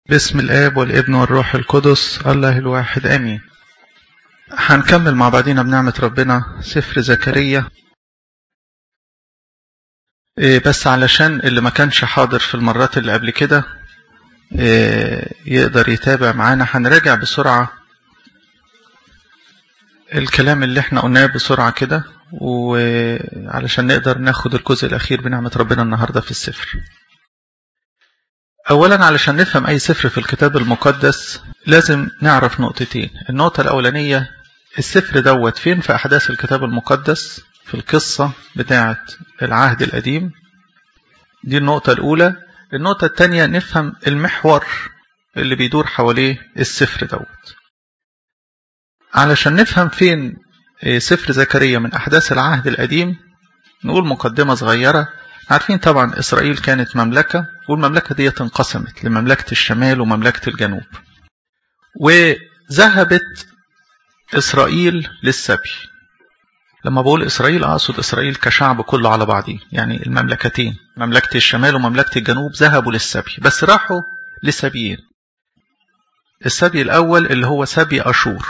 باسم الآب والابن والروح القدس الله الواحد آمين هنكمل مع بعضينا بنعمة ربنا سفر زكريا بس علشان اللي ما كانش حاضر في المرات اللي قبل كده يقدر يتابع معانا هنراجع بسرعة الكلام اللي احنا قلناه بسرعة كده وعلشان نقدر ناخد الجزء الأخير بنعمة ربنا النهاردة في السفر أولا علشان نفهم أي سفر في الكتاب المقدس لازم نعرف نقطتين النقطة الأولانية السفر دوت فين في أحداث الكتاب المقدس في القصة بتاعة العهد القديم دي النقطة الأولى النقطة الثانية نفهم المحور اللي بيدور حواليه السفر دوت علشان نفهم فين سفر زكريا من أحداث العهد القديم نقول مقدمة صغيرة عارفين طبعا إسرائيل كانت مملكة والمملكة دي انقسمت لمملكة الشمال ومملكة الجنوب وذهبت إسرائيل للسبي لما بقول إسرائيل أقصد إسرائيل كشعب كله على بعضه يعني المملكتين مملكة الشمال ومملكة الجنوب ذهبوا للسبي بس راحوا لسبيين السبي الأول اللي هو سبي أشور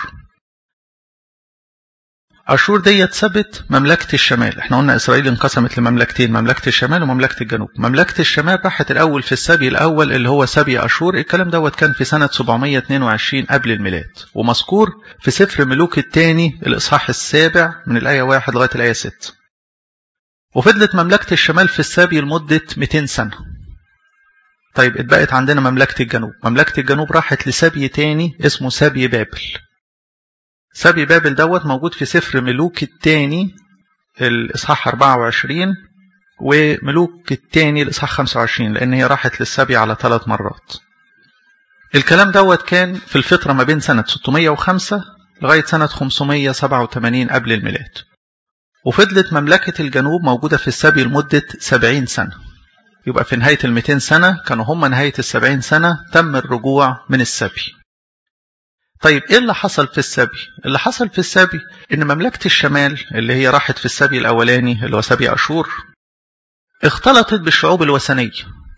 أشور ديت سبت مملكة الشمال احنا قلنا إسرائيل انقسمت لمملكتين مملكة الشمال ومملكة الجنوب مملكة الشمال راحت الأول في السبي الأول اللي هو سبي أشور الكلام دوت كان في سنة 722 قبل الميلاد ومذكور في سفر ملوك الثاني الإصحاح السابع من الآية 1 لغاية الآية 6 وفضلت مملكة الشمال في السبي لمدة 200 سنة طيب اتبقت عندنا مملكة الجنوب مملكة الجنوب راحت لسبي تاني اسمه سبي بابل سبي بابل دوت موجود في سفر ملوك الثاني الإصحاح 24 وملوك الثاني الإصحاح 25 لأن هي راحت للسبي على ثلاث مرات الكلام دوت كان في الفترة ما بين سنة 605 لغاية سنة 587 قبل الميلاد وفضلت مملكة الجنوب موجودة في السبي لمدة 70 سنة يبقى في نهاية ال 200 سنة كانوا هم نهاية ال 70 سنة تم الرجوع من السبي طيب ايه اللي حصل في السبي اللي حصل في السبي ان مملكة الشمال اللي هي راحت في السبي الاولاني اللي هو سبي اشور اختلطت بالشعوب الوثنية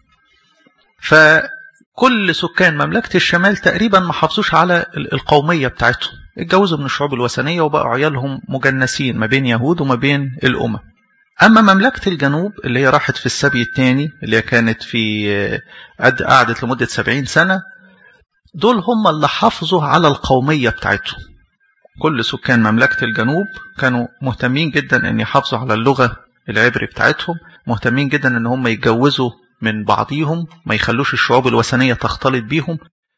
فكل سكان مملكة الشمال تقريبا ما حافظوش على القومية بتاعتهم اتجوزوا من الشعوب الوثنية وبقوا عيالهم مجنسين ما بين يهود وما بين الأمم أما مملكة الجنوب اللي هي راحت في السبي الثاني اللي هي كانت في قعدت لمدة سبعين سنة دول هم اللي حافظوا على القومية بتاعتهم كل سكان مملكة الجنوب كانوا مهتمين جدا ان يحافظوا على اللغة العبري بتاعتهم مهتمين جدا ان هم يتجوزوا من بعضيهم ما يخلوش الشعوب الوثنية تختلط بيهم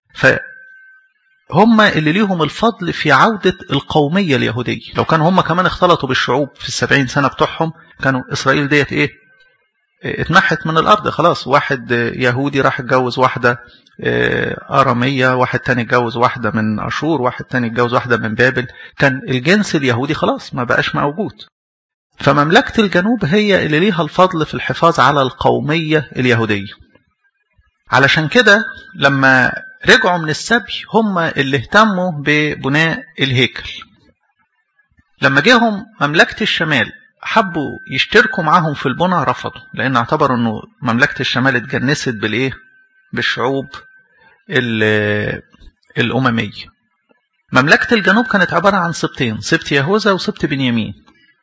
فهم اللي ليهم الفضل في عودة القومية اليهودية لو كانوا هم كمان اختلطوا بالشعوب في السبعين سنة بتوعهم كانوا إسرائيل ديت ايه اتمحت من الأرض خلاص واحد يهودي راح اتجوز واحدة أرامية واحد تاني اتجوز واحدة من أشور واحد تاني اتجوز واحدة من بابل كان الجنس اليهودي خلاص ما بقاش موجود فمملكة الجنوب هي اللي ليها الفضل في الحفاظ على القومية اليهودية علشان كده لما رجعوا من السبي هم اللي اهتموا ببناء الهيكل لما جيهم مملكة الشمال حبوا يشتركوا معاهم في البنى رفضوا لأن اعتبروا أنه مملكة الشمال اتجنست بالإيه بالشعوب الأممية مملكة الجنوب كانت عبارة عن سبتين سبت يهوذا وسبت بنيامين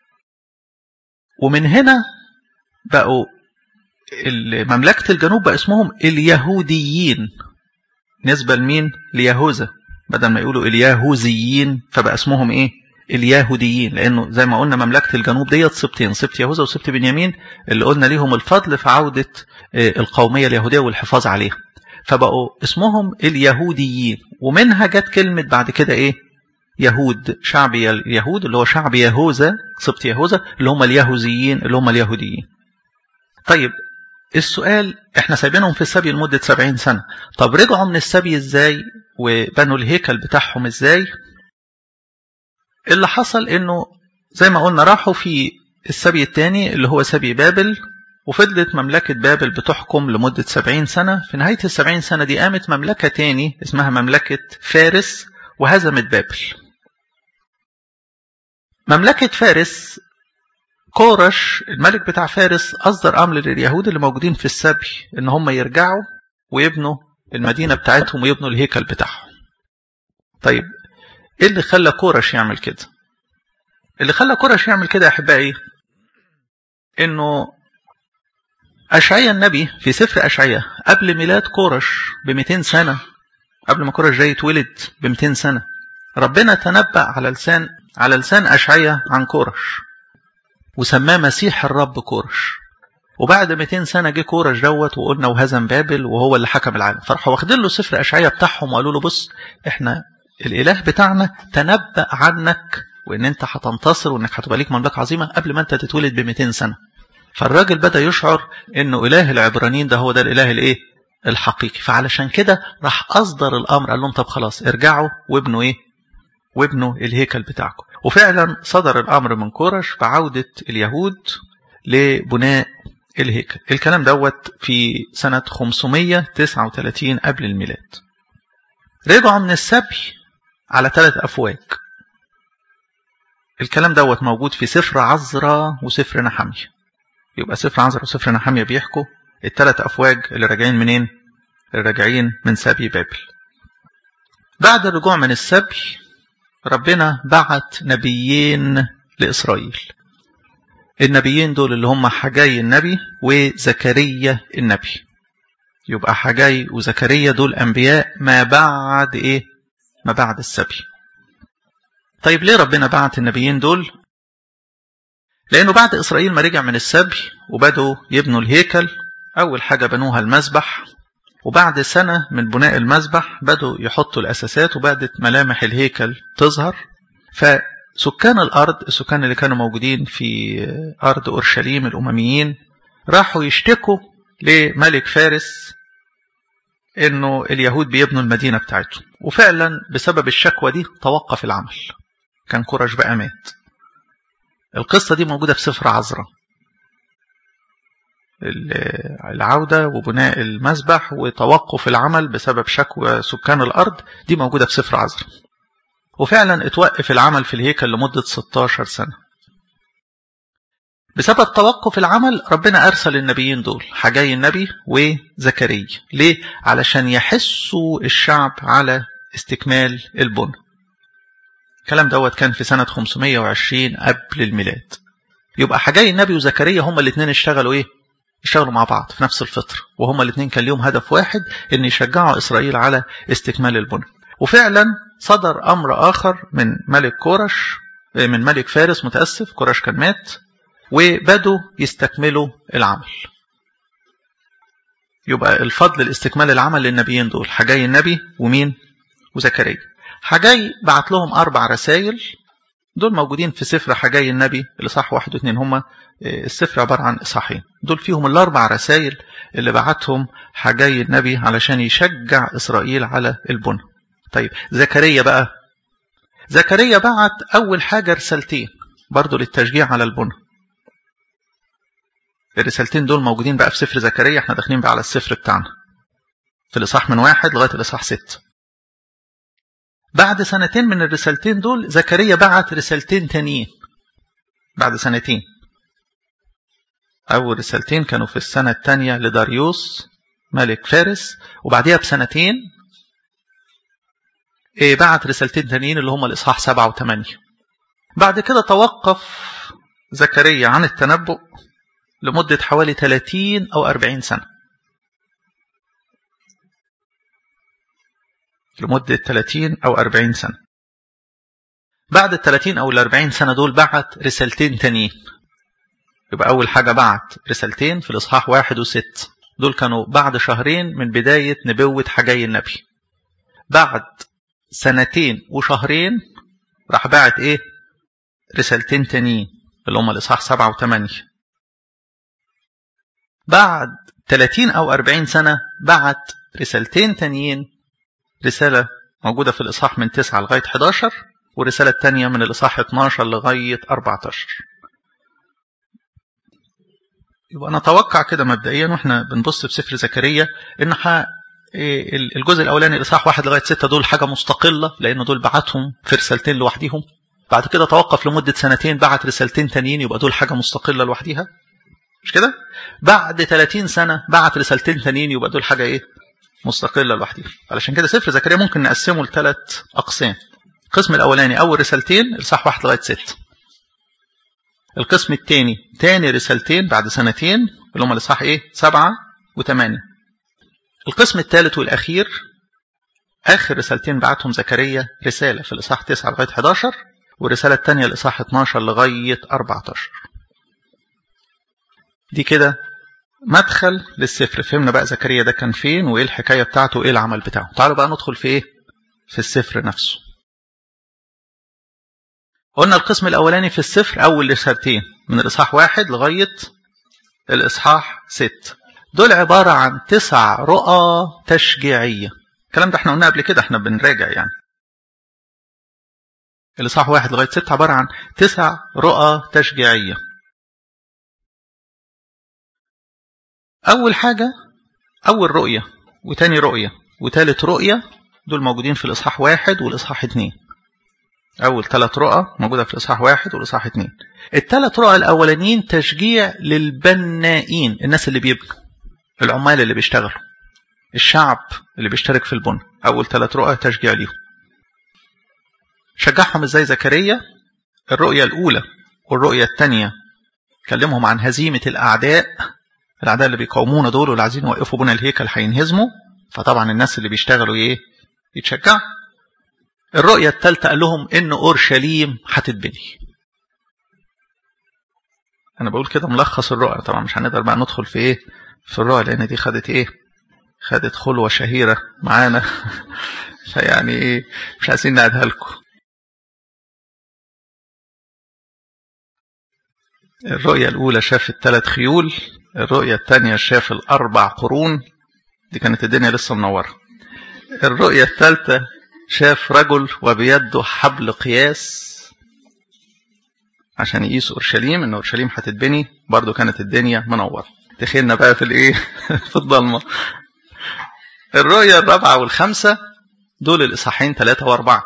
ومن هنا بقوا مملكة الجنوب بقى اسمهم اليهوديين نسبة لمين ليهوذا بدل ما يقولوا اليهوذيين فبقى اسمهم ايه اليهوديين لانه زي ما قلنا مملكة الجنوب ديت سبتين سبت يهوذا وسبت بنيامين اللي قلنا ليهم الفضل في عودة القومية اليهودية والحفاظ عليها فبقوا اسمهم اليهوديين ومنها جت كلمة بعد كده ايه يهود شعب اليهود اللي هو شعب يهوذا سبط يهوذا اللي هم اليهوذيين اللي هم اليهوديين طيب السؤال احنا سايبينهم في السبي لمدة سبعين سنة طب رجعوا من السبي ازاي وبنوا الهيكل بتاعهم ازاي اللي حصل انه زي ما قلنا راحوا في السبي الثاني اللي هو سبي بابل وفضلت مملكة بابل بتحكم لمدة سبعين سنة في نهاية السبعين سنة دي قامت مملكة تاني اسمها مملكة فارس وهزمت بابل مملكة فارس كورش الملك بتاع فارس أصدر أمر لليهود اللي موجودين في السبي إن هم يرجعوا ويبنوا المدينة بتاعتهم ويبنوا الهيكل بتاعهم طيب ايه اللي خلى كورش يعمل كده اللي خلى كورش يعمل كده يا احبائي انه اشعيا النبي في سفر اشعيا قبل ميلاد كورش ب 200 سنه قبل ما كورش ده يتولد ب 200 سنه ربنا تنبأ على لسان على لسان اشعيا عن كورش وسماه مسيح الرب كورش وبعد 200 سنه جه كورش دوت وقلنا وهزم بابل وهو اللي حكم العالم فراحوا واخدين له سفر اشعيا بتاعهم وقالوا له بص احنا الاله بتاعنا تنبأ عنك وان انت هتنتصر وانك هتبقى ليك مملكه عظيمه قبل ما انت تتولد ب 200 سنه فالراجل بدا يشعر انه اله العبرانيين ده هو ده الاله الايه الحقيقي فعلشان كده راح اصدر الامر قال لهم طب خلاص ارجعوا وابنوا ايه وابنوا الهيكل بتاعكم وفعلا صدر الامر من كورش بعوده اليهود لبناء الهيكل الكلام دوت في سنه 539 قبل الميلاد رجعوا من السبي على ثلاث افواج الكلام دوت موجود في سفر عزرا وسفر نحمية يبقى سفر عزرا وسفر نحمية بيحكوا الثلاث أفواج اللي راجعين منين؟ اللي راجعين من سبي بابل. بعد الرجوع من السبي ربنا بعت نبيين لإسرائيل. النبيين دول اللي هم حجاي النبي وزكريا النبي. يبقى حجاي وزكريا دول أنبياء ما بعد إيه؟ ما بعد السبي. طيب ليه ربنا بعت النبيين دول لأنه بعد إسرائيل ما رجع من السبي وبدوا يبنوا الهيكل أول حاجة بنوها المسبح وبعد سنة من بناء المسبح بدوا يحطوا الأساسات وبدت ملامح الهيكل تظهر فسكان الأرض السكان اللي كانوا موجودين في أرض أورشليم الأمميين راحوا يشتكوا لملك فارس إنه اليهود بيبنوا المدينة بتاعتهم وفعلا بسبب الشكوى دي توقف العمل كان كرش بقى مات القصة دي موجودة في سفر عزرا العودة وبناء المسبح وتوقف العمل بسبب شكوى سكان الأرض دي موجودة في سفر عزرا وفعلا اتوقف العمل في الهيكل لمدة 16 سنة بسبب توقف العمل ربنا أرسل النبيين دول حجاي النبي وزكريا ليه؟ علشان يحسوا الشعب على استكمال البنى الكلام دوت كان في سنة 520 قبل الميلاد يبقى حجاي النبي وزكريا هما الاثنين اشتغلوا ايه اشتغلوا مع بعض في نفس الفترة وهما الاثنين كان ليهم هدف واحد ان يشجعوا اسرائيل على استكمال البنى وفعلا صدر امر اخر من ملك كورش من ملك فارس متأسف كورش كان مات وبدوا يستكملوا العمل يبقى الفضل لاستكمال العمل للنبيين دول حجاي النبي ومين وزكريا حجاي بعت لهم أربع رسائل دول موجودين في سفر حجاي النبي الإصحاح واحد واثنين هما السفر عبارة عن إصحاحين دول فيهم الأربع رسائل اللي بعتهم حجاي النبي علشان يشجع إسرائيل على البنى طيب زكريا بقى زكريا بعت أول حاجة رسالتين برضو للتشجيع على البنى الرسالتين دول موجودين بقى في سفر زكريا احنا داخلين بقى على السفر بتاعنا في الإصحاح من واحد لغاية الإصحاح ست بعد سنتين من الرسالتين دول زكريا بعت رسالتين تانيين بعد سنتين أول رسالتين كانوا في السنة الثانية لداريوس ملك فارس وبعديها بسنتين بعت رسالتين تانيين اللي هم الإصحاح سبعة وثمانية بعد كده توقف زكريا عن التنبؤ لمدة حوالي 30 أو 40 سنة لمدة 30 أو 40 سنة بعد ال 30 أو ال 40 سنة دول بعت رسالتين تانيين يبقى أول حاجة بعت رسالتين في الإصحاح واحد وست دول كانوا بعد شهرين من بداية نبوة حجي النبي بعد سنتين وشهرين راح بعت إيه رسالتين تانيين اللي هم الإصحاح سبعة وثمانية بعد 30 أو 40 سنة بعت رسالتين تانيين رسالة موجودة في الإصحاح من 9 لغاية 11 والرسالة الثانية من الإصحاح 12 لغاية 14 يبقى نتوقع كده مبدئيا واحنا بنبص في سفر زكريا ان الجزء الاولاني الاصحاح واحد لغايه سته دول حاجه مستقله لان دول بعتهم في رسالتين لوحديهم بعد كده توقف لمده سنتين بعت رسالتين تانيين يبقى دول حاجه مستقله لوحديها مش كده بعد 30 سنه بعت رسالتين تانيين يبقى دول حاجه ايه مستقلة لوحدها علشان كده سفر زكريا ممكن نقسمه لثلاث أقسام القسم الأولاني أول رسالتين الإصحاح واحد لغاية ست القسم الثاني تاني رسالتين بعد سنتين اللي هم الإصحاح إيه سبعة وثمانية القسم الثالث والأخير آخر رسالتين بعتهم زكريا رسالة في الإصحاح 9 لغاية 11 والرسالة الثانية الإصحاح 12 لغاية 14 دي كده مدخل للسفر فهمنا بقى زكريا ده كان فين وايه الحكايه بتاعته وايه العمل بتاعه تعالوا بقى ندخل في ايه في السفر نفسه قلنا القسم الاولاني في السفر اول رسالتين من الاصحاح واحد لغايه الاصحاح ست دول عباره عن تسع رؤى تشجيعيه الكلام ده احنا قلنا قبل كده احنا بنراجع يعني الاصحاح واحد لغايه ست عباره عن تسع رؤى تشجيعيه أول حاجة أول رؤية وتاني رؤية وتالت رؤية دول موجودين في الإصحاح واحد والإصحاح اتنين أول ثلاث رؤى موجودة في الإصحاح واحد والإصحاح اتنين الثلاث رؤى الأولانيين تشجيع للبنائين الناس اللي بيبنوا العمال اللي بيشتغلوا الشعب اللي بيشترك في البنى أول ثلاث رؤى تشجيع ليهم شجعهم ازاي زكريا الرؤية الأولى والرؤية الثانية كلمهم عن هزيمة الأعداء الأعداء اللي بيقاومونا دول واللي عايزين يوقفوا بنا الهيكل هينهزموا فطبعا الناس اللي بيشتغلوا ايه يتشجعوا الرؤية الثالثة قال لهم إن أورشليم هتتبني أنا بقول كده ملخص الرؤية طبعا مش هنقدر بقى ندخل في إيه في الرؤية لأن دي خدت إيه خدت خلوة شهيرة معانا فيعني إيه مش عايزين نعدها لكم الرؤية الأولى شاف الثلاث خيول الرؤية الثانية شاف الأربع قرون دي كانت الدنيا لسه منورة الرؤية الثالثة شاف رجل وبيده حبل قياس عشان يقيس أورشليم إن أورشليم هتتبني برضو كانت الدنيا منورة دخلنا بقى في الإيه في الضلمة الرؤية الرابعة والخامسة دول الإصحاحين ثلاثة وأربعة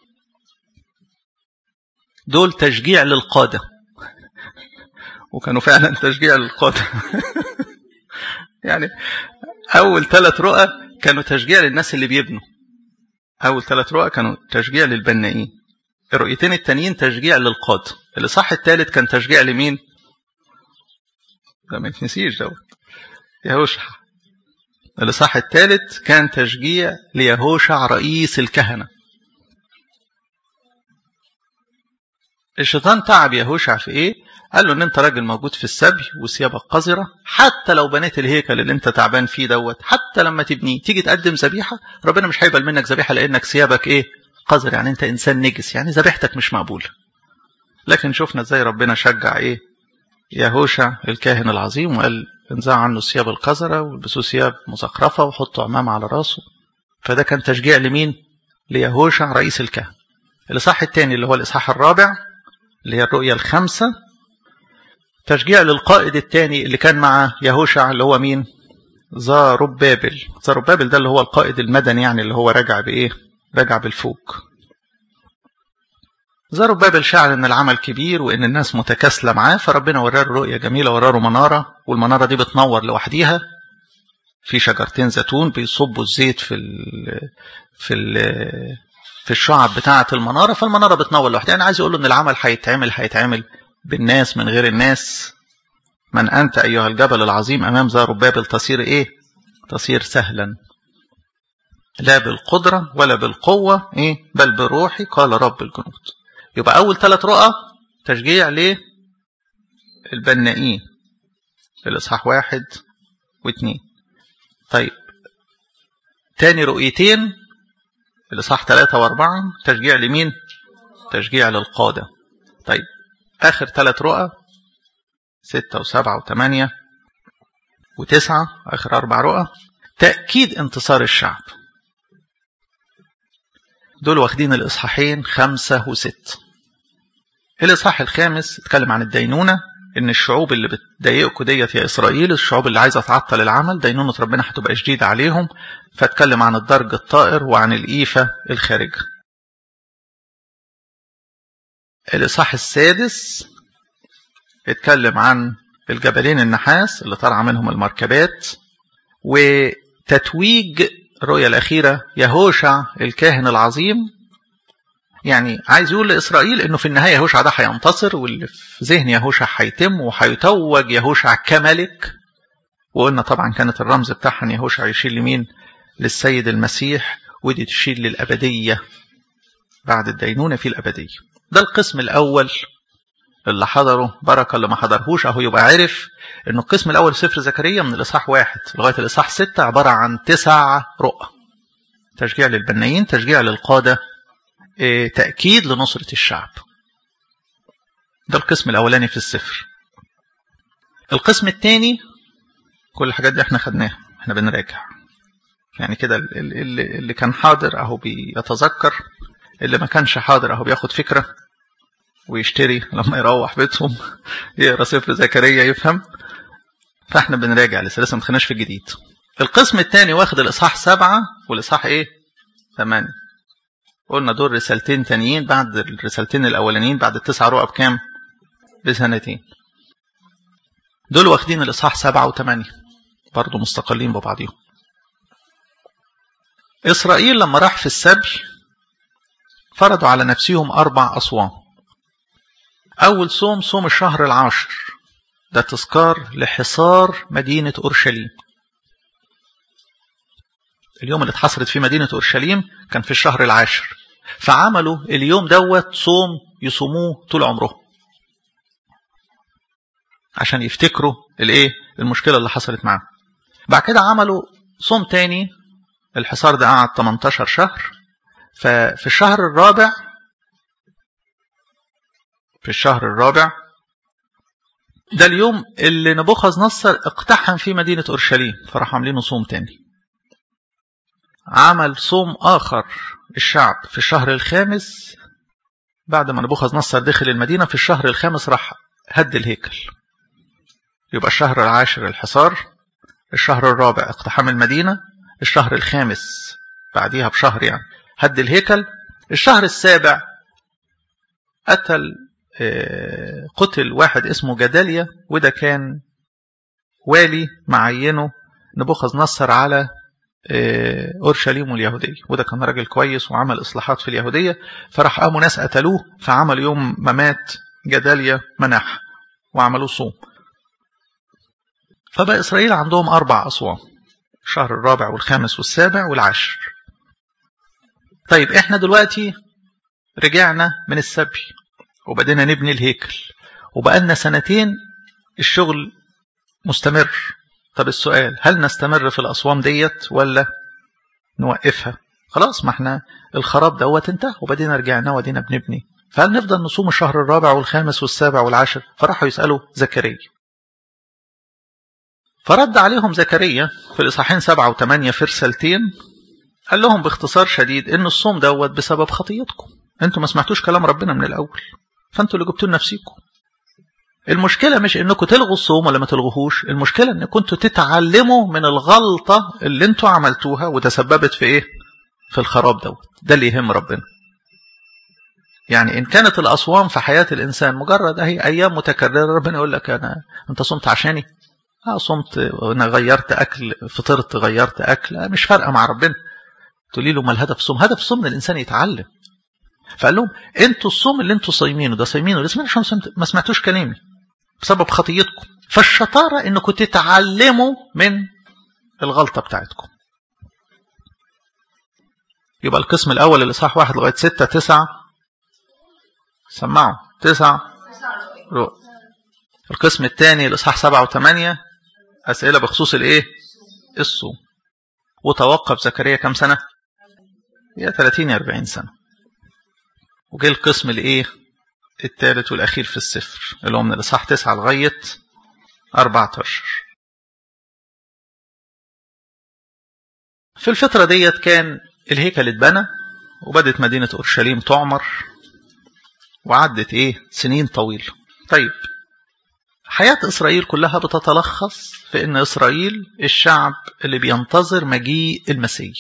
دول تشجيع للقادة وكانوا فعلا تشجيع للقادة يعني أول ثلاث رؤى كانوا تشجيع للناس اللي بيبنوا أول ثلاث رؤى كانوا تشجيع للبنائين الرؤيتين التانيين تشجيع للقادة الإصحاح الثالث كان تشجيع لمين؟ ده ما يتنسيش دوت يهوشع الإصحاح الثالث كان تشجيع ليهوشع رئيس الكهنة الشيطان تعب يهوشع في ايه قال له ان انت راجل موجود في السبي وثيابك قذرة حتى لو بنيت الهيكل اللي انت تعبان فيه دوت حتى لما تبنيه تيجي تقدم ذبيحة ربنا مش هيقبل منك ذبيحة لانك ثيابك ايه قذر يعني انت انسان نجس يعني ذبيحتك مش مقبولة لكن شفنا ازاي ربنا شجع ايه يهوشع الكاهن العظيم وقال انزع عنه الثياب القذرة والبسوه ثياب مزخرفة وحطوا عمامة على راسه فده كان تشجيع لمين ليهوشع رئيس الكهنة الإصحاح الثاني اللي هو الإصحاح الرابع اللي هي الرؤية الخامسة تشجيع للقائد الثاني اللي كان مع يهوشع اللي هو مين زاربابل زاربابل ده اللي هو القائد المدني يعني اللي هو راجع بإيه راجع بالفوق زاربابل شعر ان العمل كبير وان الناس متكاسله معاه فربنا وراه رؤيه جميله وراه مناره والمناره دي بتنور لوحديها في شجرتين زيتون بيصبوا الزيت في ال في ال في الشعب بتاعه المناره فالمناره بتنور لوحدها انا عايز اقول له ان العمل هيتعمل هيتعمل بالناس من غير الناس من انت ايها الجبل العظيم امام زاربابل تصير ايه تصير سهلا لا بالقدره ولا بالقوه ايه بل بروحي قال رب الجنود يبقى أول ثلاث رؤى تشجيع للبنائين في الإصحاح واحد واثنين طيب تاني رؤيتين الإصحاح ثلاثة وأربعة تشجيع لمين؟ تشجيع للقادة طيب آخر ثلاث رؤى ستة وسبعة وثمانية وتسعة آخر أربع رؤى تأكيد انتصار الشعب دول واخدين الإصحاحين خمسة وست الإصحاح الخامس اتكلم عن الدينونة إن الشعوب اللي بتضايقكوا ديت يا إسرائيل الشعوب اللي عايزة تعطل العمل دينونة ربنا هتبقى شديدة عليهم فاتكلم عن الدرج الطائر وعن الإيفة الخارجة الإصحاح السادس اتكلم عن الجبلين النحاس اللي طالعة منهم المركبات وتتويج الرؤية الأخيرة يهوشع الكاهن العظيم يعني عايز يقول لإسرائيل إنه في النهاية يهوشع ده هينتصر واللي في ذهن يهوشع هيتم وهيتوج يهوشع كملك وقلنا طبعا كانت الرمز بتاعها إن يهوشع يشيل لمين؟ للسيد المسيح ودي تشيل للأبدية بعد الدينونة في الأبدية ده القسم الأول اللي حضره بركة اللي ما حضرهوش أهو يبقى عرف إنه القسم الأول سفر زكريا من الإصحاح واحد لغاية الإصحاح ستة عبارة عن تسع رؤى تشجيع للبنايين تشجيع للقادة اه تأكيد لنصرة الشعب ده القسم الأولاني في السفر القسم الثاني كل الحاجات دي احنا خدناها احنا بنراجع يعني كده اللي, اللي كان حاضر اهو بيتذكر اللي ما كانش حاضر اهو بياخد فكرة ويشتري لما يروح بيتهم يقرا سفر زكريا يفهم فاحنا بنراجع لسه لسه ما دخلناش في الجديد القسم الثاني واخد الاصحاح سبعة والاصحاح ايه ثمانية قلنا دول رسالتين تانيين بعد الرسالتين الاولانيين بعد التسع رؤى بكام بسنتين دول واخدين الاصحاح سبعة وثمانية برضه مستقلين ببعضهم إسرائيل لما راح في السبي فرضوا على نفسهم أربع أصوام أول صوم صوم الشهر العاشر ده تذكار لحصار مدينة أورشليم اليوم اللي اتحصرت فيه مدينة أورشليم كان في الشهر العاشر فعملوا اليوم دوت صوم يصوموه طول عمرهم عشان يفتكروا الايه المشكلة اللي حصلت معاهم بعد كده عملوا صوم تاني الحصار ده قعد 18 شهر ففي الشهر الرابع في الشهر الرابع ده اليوم اللي نبوخذ نصر اقتحم فيه مدينة أورشليم فراح عاملينه صوم تاني عمل صوم آخر الشعب في الشهر الخامس بعد ما نبوخذ نصر دخل المدينة في الشهر الخامس راح هد الهيكل يبقى الشهر العاشر الحصار الشهر الرابع اقتحام المدينة الشهر الخامس بعديها بشهر يعني هد الهيكل الشهر السابع قتل قتل واحد اسمه جداليا وده كان والي معينه نبوخذ نصر على أورشليم واليهودية وده كان راجل كويس وعمل إصلاحات في اليهودية فراح قاموا ناس قتلوه فعمل يوم ممات جداليا مناح وعملوه صوم فبقى إسرائيل عندهم أربع أصوام الشهر الرابع والخامس والسابع والعاشر طيب احنا دلوقتي رجعنا من السبي وبدينا نبني الهيكل وبقالنا سنتين الشغل مستمر طب السؤال هل نستمر في الأصوام ديت ولا نوقفها خلاص ما احنا الخراب دوت انتهى وبدينا رجعنا ودينا بنبني فهل نفضل نصوم الشهر الرابع والخامس والسابع والعاشر فراحوا يسألوا زكريا فرد عليهم زكريا في الإصحاحين سبعة وثمانية في رسالتين قال لهم باختصار شديد إن الصوم دوت بسبب خطيتكم أنتوا ما سمعتوش كلام ربنا من الأول فأنتوا اللي جبتوا لنفسيكم المشكلة مش إنكم تلغوا الصوم ولا ما تلغوهوش المشكلة إن كنتوا تتعلموا من الغلطة اللي أنتوا عملتوها وتسببت في إيه في الخراب دوت ده اللي يهم ربنا يعني إن كانت الأصوام في حياة الإنسان مجرد أهي أيام متكررة ربنا يقول لك أنا أنت صمت عشاني اه صمت انا غيرت اكل فطرت غيرت اكل مش فارقه مع ربنا تقولي له ما الهدف الصوم هدف الصوم ان الانسان يتعلم فقال لهم انتوا الصوم اللي انتوا صايمينه ده صايمينه لسه عشان ما سمعتوش كلامي بسبب خطيتكم فالشطاره انكم تتعلموا من الغلطه بتاعتكم يبقى القسم الاول الاصحاح واحد لغايه ستة تسعة سمعوا تسعة رؤى القسم الثاني الاصحاح سبعة وثمانية أسئلة بخصوص الإيه؟ الصوم وتوقف زكريا كم سنة؟ يا 30 يا 40 سنة وجه القسم الإيه؟ الثالث والأخير في السفر اللي هو من الإصحاح 9 لغاية 14 في الفترة ديت كان الهيكل اتبنى وبدت مدينة أورشليم تعمر وعدت إيه؟ سنين طويلة طيب حياة إسرائيل كلها بتتلخص في أن إسرائيل الشعب اللي بينتظر مجيء المسيح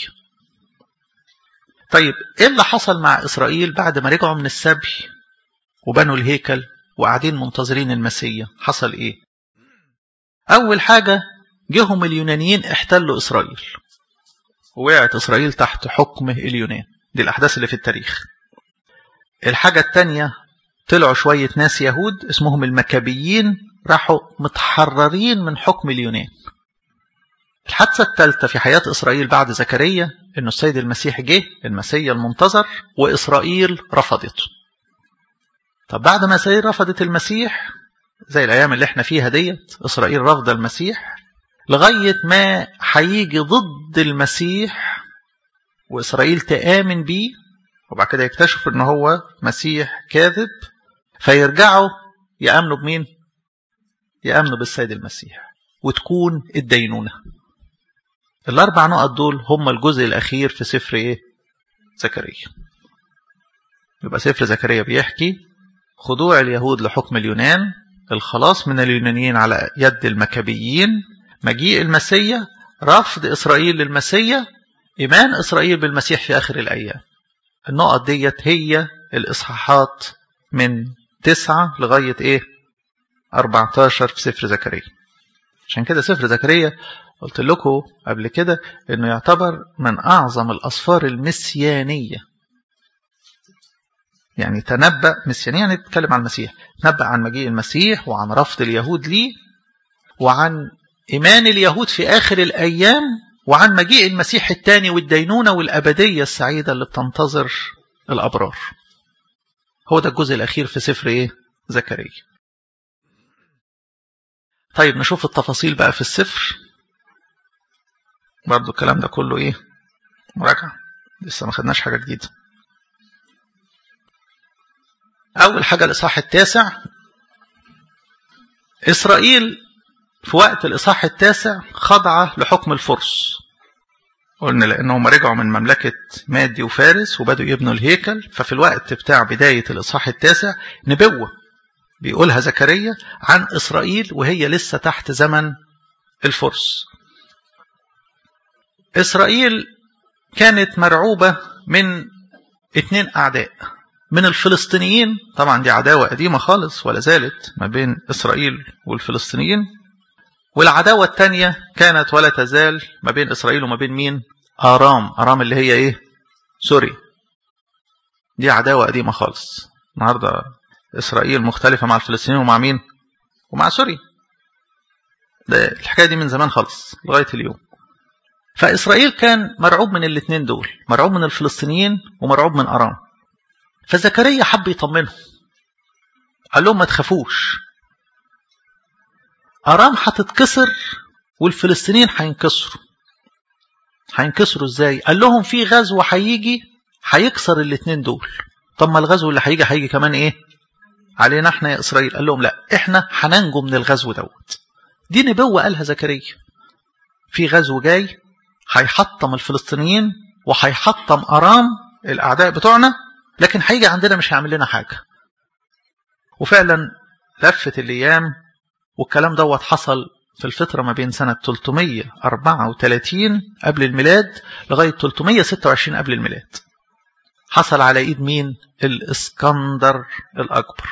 طيب إيه اللي حصل مع إسرائيل بعد ما رجعوا من السبي وبنوا الهيكل وقاعدين منتظرين المسيح حصل إيه أول حاجة جهم اليونانيين احتلوا إسرائيل ووقعت إسرائيل تحت حكم اليونان دي الأحداث اللي في التاريخ الحاجة التانية طلعوا شوية ناس يهود اسمهم المكابيين راحوا متحررين من حكم اليونان الحادثة الثالثة في حياة إسرائيل بعد زكريا إنه السيد المسيح جه المسيا المنتظر وإسرائيل رفضته طب بعد ما إسرائيل رفضت المسيح زي الأيام اللي احنا فيها ديت إسرائيل رفض المسيح لغاية ما هيجي ضد المسيح وإسرائيل تآمن بيه وبعد كده يكتشفوا إن هو مسيح كاذب فيرجعوا يأمنوا بمين؟ يأمنوا بالسيد المسيح وتكون الدينونة الأربع نقط دول هم الجزء الأخير في سفر إيه؟ زكريا يبقى سفر زكريا بيحكي خضوع اليهود لحكم اليونان الخلاص من اليونانيين على يد المكابيين مجيء المسيا رفض إسرائيل للمسيا إيمان إسرائيل بالمسيح في آخر الأيام النقط ديت هي الإصحاحات من تسعة لغاية إيه 14 في سفر زكريا عشان كده سفر زكريا قلت لكم قبل كده انه يعتبر من اعظم الاسفار المسيانيه يعني تنبأ مسيانية يعني بيتكلم عن المسيح تنبأ عن مجيء المسيح وعن رفض اليهود ليه وعن إيمان اليهود في آخر الأيام وعن مجيء المسيح الثاني والدينونة والأبدية السعيدة اللي بتنتظر الأبرار هو ده الجزء الأخير في سفر إيه؟ زكريا طيب نشوف التفاصيل بقى في السفر برضو الكلام ده كله إيه مراجعة لسه ما خدناش حاجة جديدة أول حاجة الإصحاح التاسع إسرائيل في وقت الإصحاح التاسع خضع لحكم الفرس قلنا لأنهم رجعوا من مملكة مادي وفارس وبدأوا يبنوا الهيكل ففي الوقت بتاع بداية الإصحاح التاسع نبوة بيقولها زكريا عن إسرائيل وهي لسه تحت زمن الفرس إسرائيل كانت مرعوبة من اتنين أعداء من الفلسطينيين طبعا دي عداوة قديمة خالص ولا زالت ما بين إسرائيل والفلسطينيين والعداوة الثانية كانت ولا تزال ما بين إسرائيل وما بين مين آرام آرام اللي هي إيه سوريا دي عداوة قديمة خالص النهاردة إسرائيل مختلفة مع الفلسطينيين ومع مين ومع سوريا ده الحكاية دي من زمان خالص لغاية اليوم فإسرائيل كان مرعوب من الاثنين دول مرعوب من الفلسطينيين ومرعوب من أرام فزكريا حب يطمنهم قال لهم ما تخافوش أرام هتتكسر والفلسطينيين هينكسروا هينكسروا ازاي قال لهم في غزو هيجي هيكسر الاثنين دول طب ما الغزو اللي هيجي هيجي كمان ايه علينا احنا يا اسرائيل قال لهم لا احنا هننجو من الغزو دوت دي نبوه قالها زكريا في غزو جاي هيحطم الفلسطينيين وهيحطم ارام الاعداء بتوعنا لكن هيجي عندنا مش هيعمل لنا حاجه وفعلا لفت الايام والكلام دوت حصل في الفترة ما بين سنة 334 قبل الميلاد لغاية 326 قبل الميلاد حصل على ايد مين الاسكندر الاكبر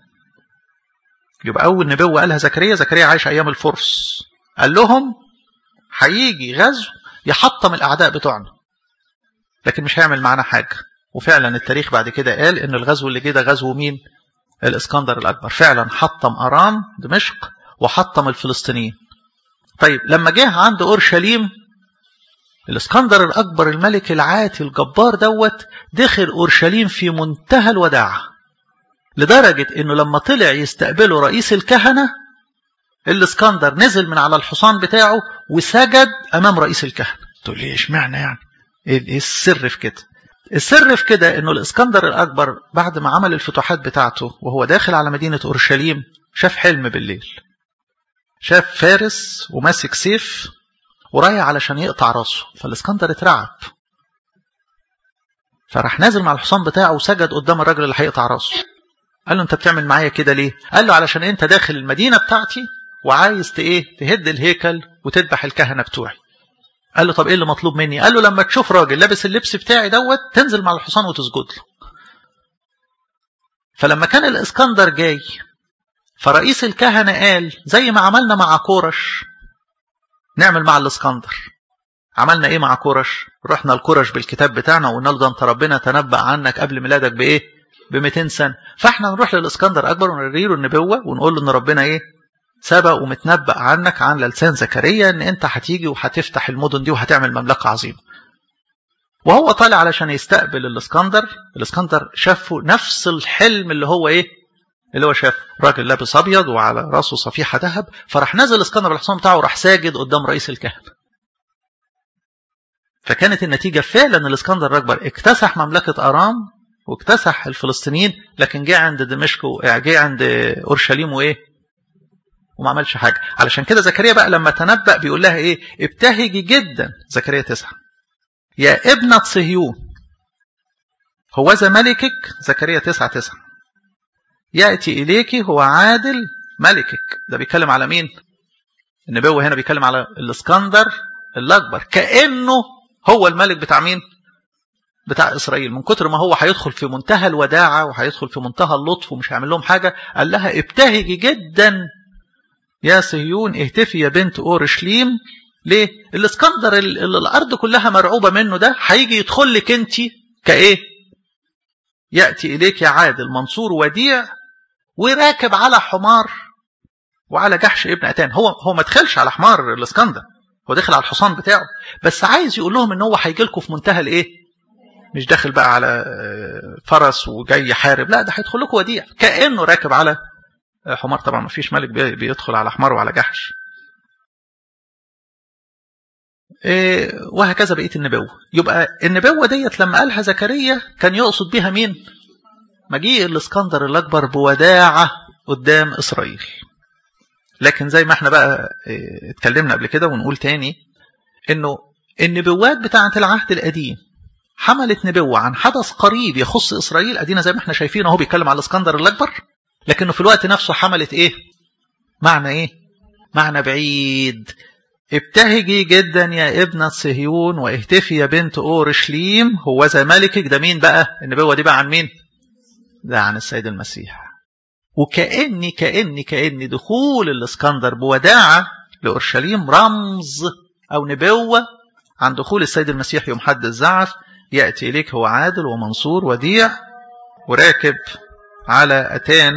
يبقى اول نبوة قالها زكريا زكريا عايش ايام الفرس قال لهم هيجي غزو يحطم الاعداء بتوعنا لكن مش هيعمل معانا حاجة وفعلا التاريخ بعد كده قال ان الغزو اللي جه ده غزو مين الاسكندر الاكبر فعلا حطم ارام دمشق وحطم الفلسطينيين طيب لما جه عند اورشليم الاسكندر الاكبر الملك العاتي الجبار دوت دخل اورشليم في منتهى الوداعه لدرجه انه لما طلع يستقبله رئيس الكهنه الاسكندر نزل من على الحصان بتاعه وسجد امام رئيس الكهنه تقول لي اشمعنى يعني ايه السر في كده السر في كده انه الاسكندر الاكبر بعد ما عمل الفتوحات بتاعته وهو داخل على مدينه اورشليم شاف حلم بالليل شاف فارس وماسك سيف ورايح علشان يقطع راسه فالاسكندر اترعب فراح نازل مع الحصان بتاعه وسجد قدام الراجل اللي هيقطع راسه قال له انت بتعمل معايا كده ليه قال له علشان انت داخل المدينه بتاعتي وعايز ايه تهد الهيكل وتذبح الكهنه بتوعي قال له طب ايه اللي مطلوب مني قال له لما تشوف راجل لابس اللبس بتاعي دوت تنزل مع الحصان وتسجد له فلما كان الاسكندر جاي فرئيس الكهنة قال زي ما عملنا مع كورش نعمل مع الاسكندر عملنا ايه مع كورش رحنا الكورش بالكتاب بتاعنا وقلنا له ده انت ربنا تنبأ عنك قبل ميلادك بايه ب 200 سنه فاحنا نروح للاسكندر اكبر ونوري له النبوه ونقول له ان ربنا ايه سبق ومتنبأ عنك عن لسان زكريا ان انت هتيجي وهتفتح المدن دي وهتعمل مملكه عظيمه وهو طالع علشان يستقبل الاسكندر الاسكندر شافه نفس الحلم اللي هو ايه اللي هو شاف راجل لابس ابيض وعلى راسه صفيحه ذهب فراح نزل الاسكندر بالحصان بتاعه وراح ساجد قدام رئيس الكهنه فكانت النتيجه فعلا الاسكندر الاكبر اكتسح مملكه ارام واكتسح الفلسطينيين لكن جه عند دمشق جه عند اورشليم وايه وما عملش حاجه علشان كده زكريا بقى لما تنبأ بيقول لها ايه ابتهجي جدا زكريا تسعة يا ابنة صهيون هوذا ملكك زكريا تسعة تسعة يأتي إليك هو عادل ملكك ده بيتكلم على مين النبوة هنا بيتكلم على الاسكندر الأكبر كأنه هو الملك بتاع مين بتاع إسرائيل من كتر ما هو هيدخل في منتهى الوداعة وهيدخل في منتهى اللطف ومش هيعمل لهم حاجة قال لها ابتهجي جدا يا صهيون اهتفي يا بنت أورشليم ليه الاسكندر اللي الأرض كلها مرعوبة منه ده هيجي يدخل لك انت كايه يأتي إليك يا عادل منصور وديع وراكب على حمار وعلى جحش ابن أتان هو هو ما دخلش على حمار الاسكندر هو دخل على الحصان بتاعه بس عايز يقول لهم ان هو هيجي لكم في منتهى الايه مش داخل بقى على فرس وجاي يحارب لا ده هيدخل لكم وديع كانه راكب على حمار طبعا ما فيش ملك بيدخل على حمار وعلى جحش وهكذا بقيه النبوه يبقى النبوه ديت لما قالها زكريا كان يقصد بها مين مجيء الاسكندر الاكبر بوداعه قدام اسرائيل لكن زي ما احنا بقى اتكلمنا قبل كده ونقول تاني انه النبوات بتاعه العهد القديم حملت نبوة عن حدث قريب يخص إسرائيل أدينا زي ما احنا شايفين اهو بيتكلم على الاسكندر الأكبر لكنه في الوقت نفسه حملت إيه معنى إيه معنى بعيد ابتهجي جدا يا ابنة صهيون واهتفي يا بنت أورشليم هو ذا ملكك ده مين بقى النبوة دي بقى عن مين ده عن السيد المسيح وكأني كأني كأني دخول الاسكندر بوداعة لأورشليم رمز أو نبوة عن دخول السيد المسيح يوم حد الزعف يأتي إليك هو عادل ومنصور وديع وراكب على أتان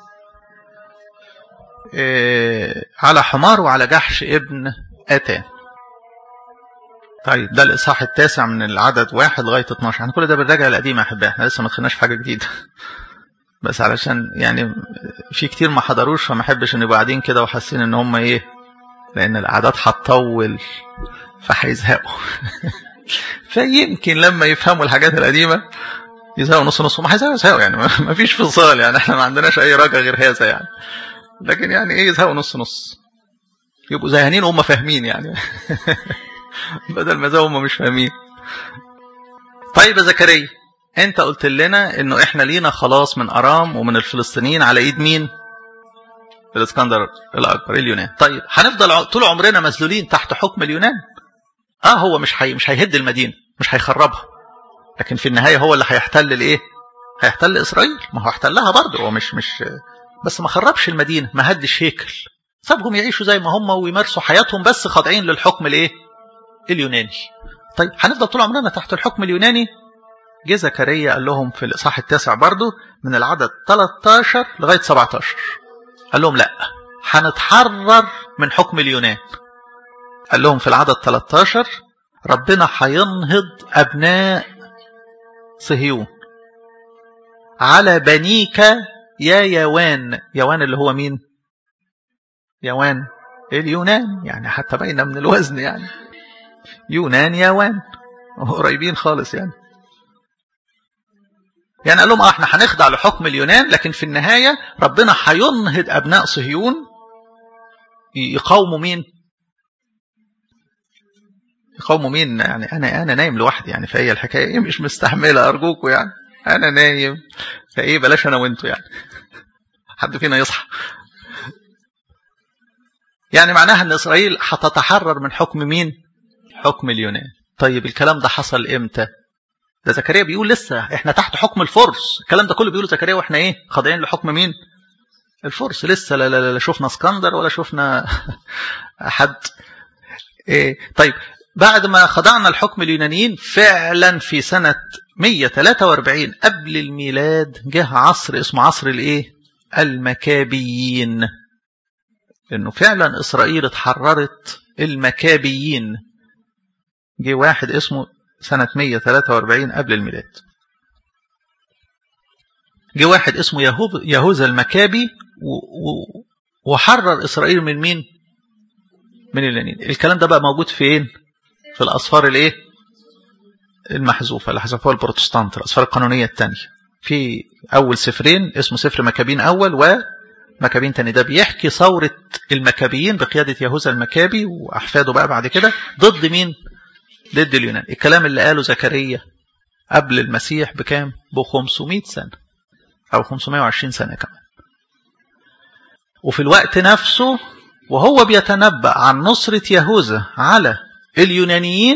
على حمار وعلى جحش ابن أتان طيب ده الإصحاح التاسع من العدد واحد لغاية 12 احنا كل ده بالراجع القديم يا أحبائي احنا لسه ما دخلناش في حاجة جديدة بس علشان يعني في كتير ما حضروش فما احبش ان يبقوا قاعدين كده وحاسين ان هم ايه لان الاعداد هتطول فهيزهقوا فيمكن لما يفهموا الحاجات القديمه يزهقوا نص نص وما هيزهقوا يزهقوا يعني ما فيش فصال يعني احنا ما عندناش اي رجا غير هذا يعني لكن يعني ايه يزهقوا نص نص يبقوا زهقانين وهم فاهمين يعني بدل ما زهقوا هم مش فاهمين طيب يا زكريا انت قلت لنا انه احنا لينا خلاص من ارام ومن الفلسطينيين على ايد مين الاسكندر الاكبر اليونان طيب هنفضل طول عمرنا مذلولين تحت حكم اليونان اه هو مش حي... مش هيهد المدينه مش هيخربها لكن في النهايه هو اللي هيحتل الايه هيحتل اسرائيل ما هو احتلها برضه هو مش مش بس ما خربش المدينه ما هدش هيكل سابهم يعيشوا زي ما هم ويمارسوا حياتهم بس خاضعين للحكم الايه اليوناني طيب هنفضل طول عمرنا تحت الحكم اليوناني جه زكريا قال لهم في الاصحاح التاسع برضه من العدد 13 لغايه 17 قال لهم لا هنتحرر من حكم اليونان قال لهم في العدد 13 ربنا هينهض ابناء صهيون على بنيك يا يوان يوان اللي هو مين يوان اليونان يعني حتى باينه من الوزن يعني يونان يوان قريبين خالص يعني يعني قال لهم اه احنا هنخضع لحكم اليونان لكن في النهاية ربنا هينهض أبناء صهيون يقاوموا مين يقاوموا مين يعني أنا أنا نايم لوحدي يعني فهي الحكاية مش مستحملة أرجوكوا يعني أنا نايم فإيه بلاش أنا وأنتوا يعني حد فينا يصحى يعني معناها أن إسرائيل هتتحرر من حكم مين حكم اليونان طيب الكلام ده حصل إمتى ده زكريا بيقول لسه احنا تحت حكم الفرس الكلام ده كله بيقوله زكريا واحنا ايه خاضعين لحكم مين الفرس لسه لا, لا, لا شفنا اسكندر ولا شفنا حد إيه طيب بعد ما خضعنا الحكم اليونانيين فعلا في سنة 143 قبل الميلاد جه عصر اسمه عصر الايه المكابيين انه فعلا اسرائيل اتحررت المكابيين جه واحد اسمه سنة 143 قبل الميلاد جه واحد اسمه يهوذا المكابي وحرر إسرائيل من مين من اليونانيين الكلام ده بقى موجود فين في الأصفار الايه المحذوفة اللي حذفوها البروتستانت الأصفار القانونية الثانية في أول سفرين اسمه سفر مكابين أول ومكابين تاني ده بيحكي ثورة المكابيين بقيادة يهوذا المكابي وأحفاده بقى بعد كده ضد مين ضد اليونان الكلام اللي قاله زكريا قبل المسيح بكام ب 500 سنة أو 520 سنة كمان وفي الوقت نفسه وهو بيتنبأ عن نصرة يهوذا على اليونانيين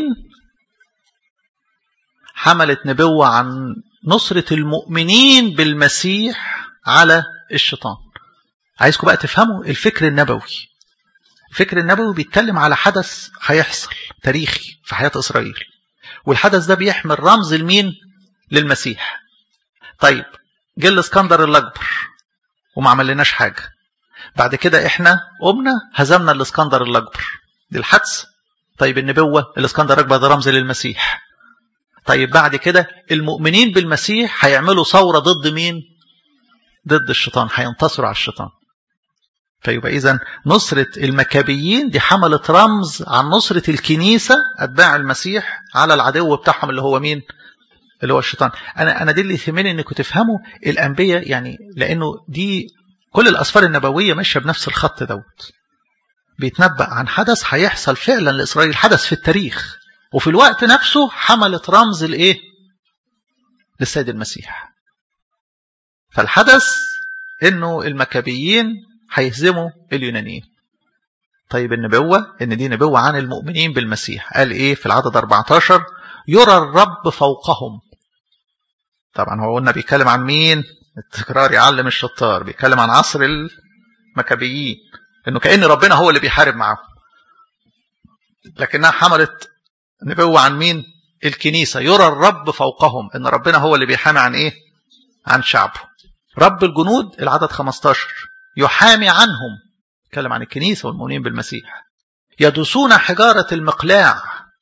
حملت نبوة عن نصرة المؤمنين بالمسيح على الشيطان عايزكم بقى تفهموا الفكر النبوي الفكر النبوي بيتكلم على حدث هيحصل تاريخي في حياة إسرائيل والحدث ده بيحمل رمز لمين للمسيح طيب جه الاسكندر الأكبر وما عملناش حاجة بعد كده احنا قمنا هزمنا الاسكندر الأكبر دي الحدث طيب النبوة الاسكندر الأكبر ده رمز للمسيح طيب بعد كده المؤمنين بالمسيح هيعملوا ثورة ضد مين ضد الشيطان هينتصروا على الشيطان فيبقى إذا نصرة المكابيين دي حملت رمز عن نصرة الكنيسة أتباع المسيح على العدو بتاعهم اللي هو مين اللي هو الشيطان أنا أنا دي اللي يهمني إنكم تفهموا الأنبياء يعني لأنه دي كل الأسفار النبوية ماشية بنفس الخط دوت بيتنبأ عن حدث هيحصل فعلا لإسرائيل حدث في التاريخ وفي الوقت نفسه حملت رمز الإيه للسيد المسيح فالحدث إنه المكابيين هيهزموا اليونانيين طيب النبوة إن دي نبوة عن المؤمنين بالمسيح قال إيه في العدد 14 يرى الرب فوقهم طبعا هو قلنا بيتكلم عن مين التكرار يعلم الشطار بيتكلم عن عصر المكابيين انه كأن ربنا هو اللي بيحارب معاهم لكنها حملت نبوة عن مين الكنيسة يرى الرب فوقهم ان ربنا هو اللي بيحامي عن ايه عن شعبه رب الجنود العدد 15 يحامي عنهم يتكلم عن الكنيسة والمؤمنين بالمسيح يدسون حجارة المقلاع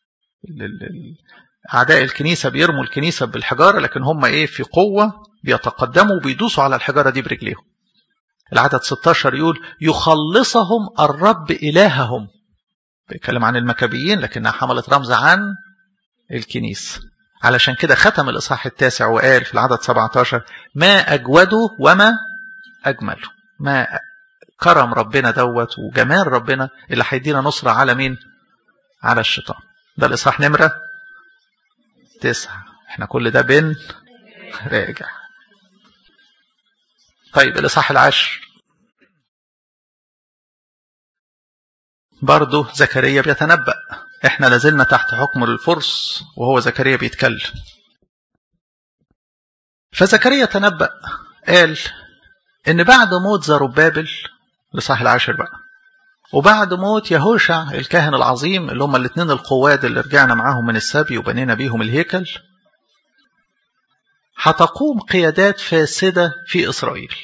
أعداء الكنيسة بيرموا الكنيسة بالحجارة لكن هم إيه في قوة بيتقدموا وبيدوسوا على الحجارة دي برجليهم العدد 16 يقول يخلصهم الرب إلههم بيتكلم عن المكابيين لكنها حملت رمز عن الكنيسة علشان كده ختم الإصحاح التاسع وقال في العدد 17 ما أجوده وما أجمله ما كرم ربنا دوت وجمال ربنا اللي هيدينا نصرة على مين على الشيطان ده الإصحاح نمرة تسعة احنا كل ده بن راجع طيب الإصحاح العاشر برضه زكريا بيتنبأ احنا لازلنا تحت حكم الفرس وهو زكريا بيتكلم فزكريا تنبأ قال ان بعد موت زربابل لصح العاشر بقى وبعد موت يهوشع الكاهن العظيم اللي هم الاثنين القواد اللي رجعنا معاهم من السبي وبنينا بيهم الهيكل هتقوم قيادات فاسدة في إسرائيل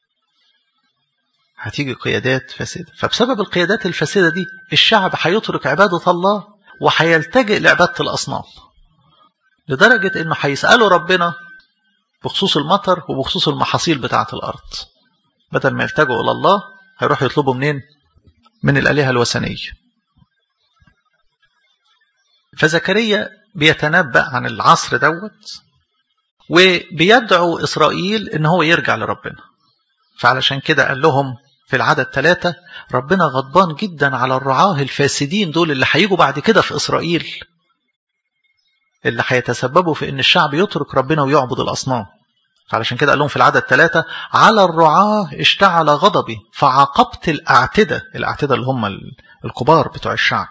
هتيجي قيادات فاسدة فبسبب القيادات الفاسدة دي الشعب هيترك عبادة الله وهيلتجئ لعبادة الأصنام لدرجة إنه هيسألوا ربنا بخصوص المطر وبخصوص المحاصيل بتاعة الأرض بدل ما يلتجوا إلى الله هيروحوا يطلبوا منين؟ من الآلهة الوثنية فزكريا بيتنبأ عن العصر دوت وبيدعو إسرائيل إن هو يرجع لربنا فعلشان كده قال لهم في العدد ثلاثة ربنا غضبان جدا على الرعاه الفاسدين دول اللي هيجوا بعد كده في إسرائيل اللي هيتسببوا في إن الشعب يترك ربنا ويعبد الأصنام علشان كده قال لهم في العدد ثلاثة على الرعاة اشتعل غضبي فعاقبت الأعتدة الأعتدة اللي هم الكبار بتوع الشعب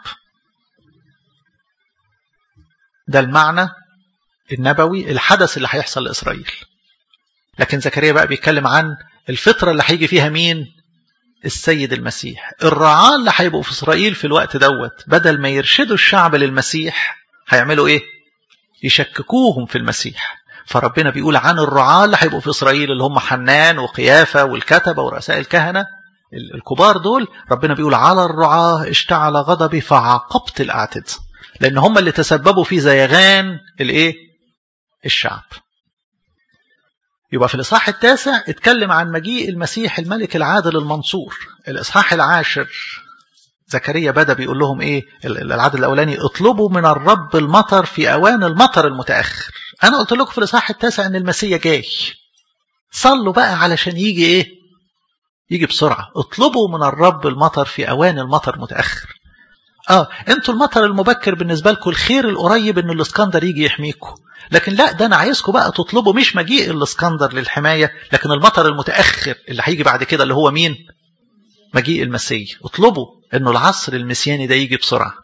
ده المعنى النبوي الحدث اللي هيحصل لإسرائيل لكن زكريا بقى بيتكلم عن الفترة اللي هيجي فيها مين السيد المسيح الرعاة اللي هيبقوا في إسرائيل في الوقت دوت بدل ما يرشدوا الشعب للمسيح هيعملوا إيه يشككوهم في المسيح فربنا بيقول عن الرعاة اللي هيبقوا في إسرائيل اللي هم حنان وقيافة والكتبة ورؤساء الكهنة الكبار دول ربنا بيقول على الرعاة اشتعل غضبي فعاقبت الأعتد لأن هم اللي تسببوا في زيغان الإيه الشعب يبقى في الإصحاح التاسع اتكلم عن مجيء المسيح الملك العادل المنصور الإصحاح العاشر زكريا بدأ بيقول لهم إيه العدد الأولاني اطلبوا من الرب المطر في أوان المطر المتأخر أنا قلت لكم في الإصحاح التاسع أن المسيح جاي صلوا بقى علشان يجي إيه يجي بسرعة اطلبوا من الرب المطر في أوان المطر متأخر اه انتوا المطر المبكر بالنسبة لكم الخير القريب ان الاسكندر يجي يحميكم لكن لا ده انا عايزكم بقى تطلبوا مش مجيء الاسكندر للحماية لكن المطر المتأخر اللي هيجي بعد كده اللي هو مين مجيء المسيح اطلبوا انه العصر المسياني ده يجي بسرعة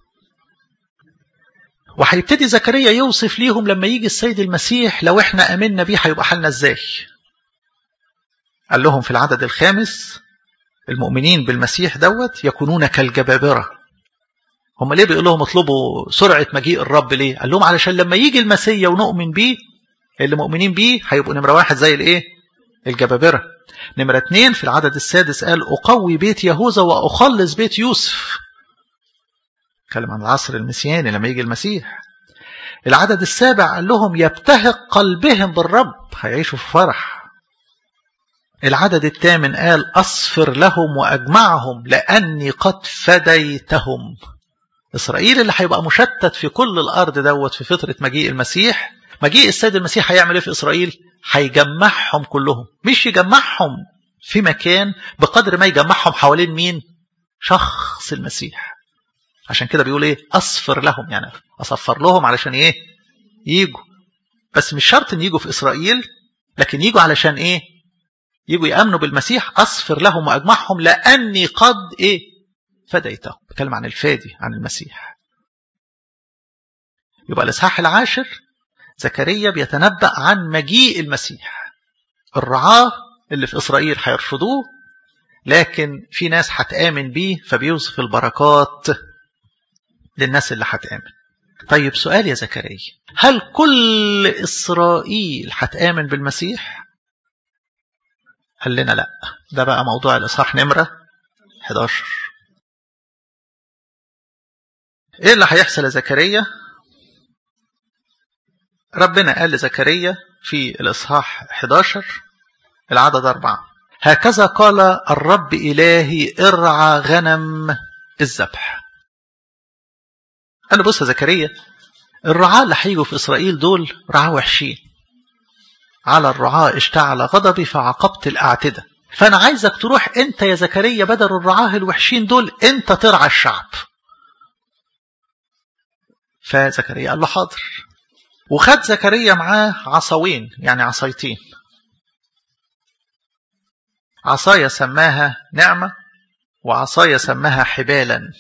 وهيبتدي زكريا يوصف ليهم لما يجي السيد المسيح لو احنا امنا بيه هيبقى حالنا ازاي قال لهم في العدد الخامس المؤمنين بالمسيح دوت يكونون كالجبابرة هم ليه بيقول لهم اطلبوا سرعة مجيء الرب ليه قال لهم علشان لما يجي المسيح ونؤمن بيه اللي مؤمنين بيه هيبقوا نمرة واحد زي الايه الجبابرة نمرة اتنين في العدد السادس قال أقوي بيت يهوذا وأخلص بيت يوسف كلم عن العصر المسياني لما يجي المسيح العدد السابع قال لهم يبتهق قلبهم بالرب هيعيشوا في فرح العدد الثامن قال أصفر لهم وأجمعهم لأني قد فديتهم إسرائيل اللي هيبقى مشتت في كل الأرض دوت في فترة مجيء المسيح مجيء السيد المسيح هيعمل ايه في إسرائيل هيجمعهم كلهم مش يجمعهم في مكان بقدر ما يجمعهم حوالين مين شخص المسيح عشان كده بيقول ايه أصفر لهم يعني أصفر لهم علشان ايه يجوا بس مش شرط ان يجوا في إسرائيل لكن يجوا علشان ايه يجوا يأمنوا بالمسيح أصفر لهم وأجمعهم لأني قد إيه فديتهم بتكلم عن الفادي عن المسيح يبقى الإصحاح العاشر زكريا بيتنبأ عن مجيء المسيح الرعاة اللي في إسرائيل هيرفضوه لكن في ناس هتآمن بيه فبيوصف البركات للناس اللي هتآمن طيب سؤال يا زكريا هل كل إسرائيل هتآمن بالمسيح قال لنا لا ده بقى موضوع الإصحاح نمرة 11 ايه اللي هيحصل يا زكريا ربنا قال لزكريا في الإصحاح 11 العدد أربعة هكذا قال الرب إلهي ارعى غنم الذبح قال له بص يا زكريا الرعاة اللي هيجوا في إسرائيل دول رعاة وحشين على الرعاة اشتعل غضبي فعاقبت الأعتدة فأنا عايزك تروح أنت يا زكريا بدل الرعاة الوحشين دول أنت ترعى الشعب فزكريا قال له حاضر وخد زكريا معاه عصاوين يعني عصايتين عصاية سماها نعمة وعصاية سماها حبالا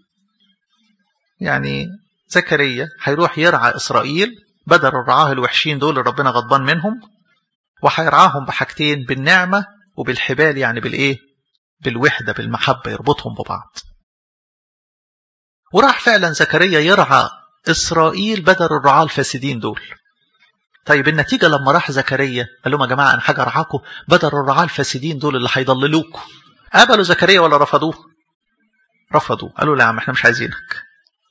يعني زكريا هيروح يرعى إسرائيل بدل الرعاه الوحشين دول اللي ربنا غضبان منهم وهيرعاهم بحاجتين بالنعمة وبالحبال يعني بالإيه بالوحدة بالمحبة يربطهم ببعض وراح فعلا زكريا يرعى إسرائيل بدل الرعاة الفاسدين دول طيب النتيجة لما راح زكريا قال لهم يا جماعة أنا حاجة أرعاكم بدل الرعاة الفاسدين دول اللي هيضللوكوا قبلوا زكريا ولا رفضوه رفضوا قالوا لا يا عم احنا مش عايزينك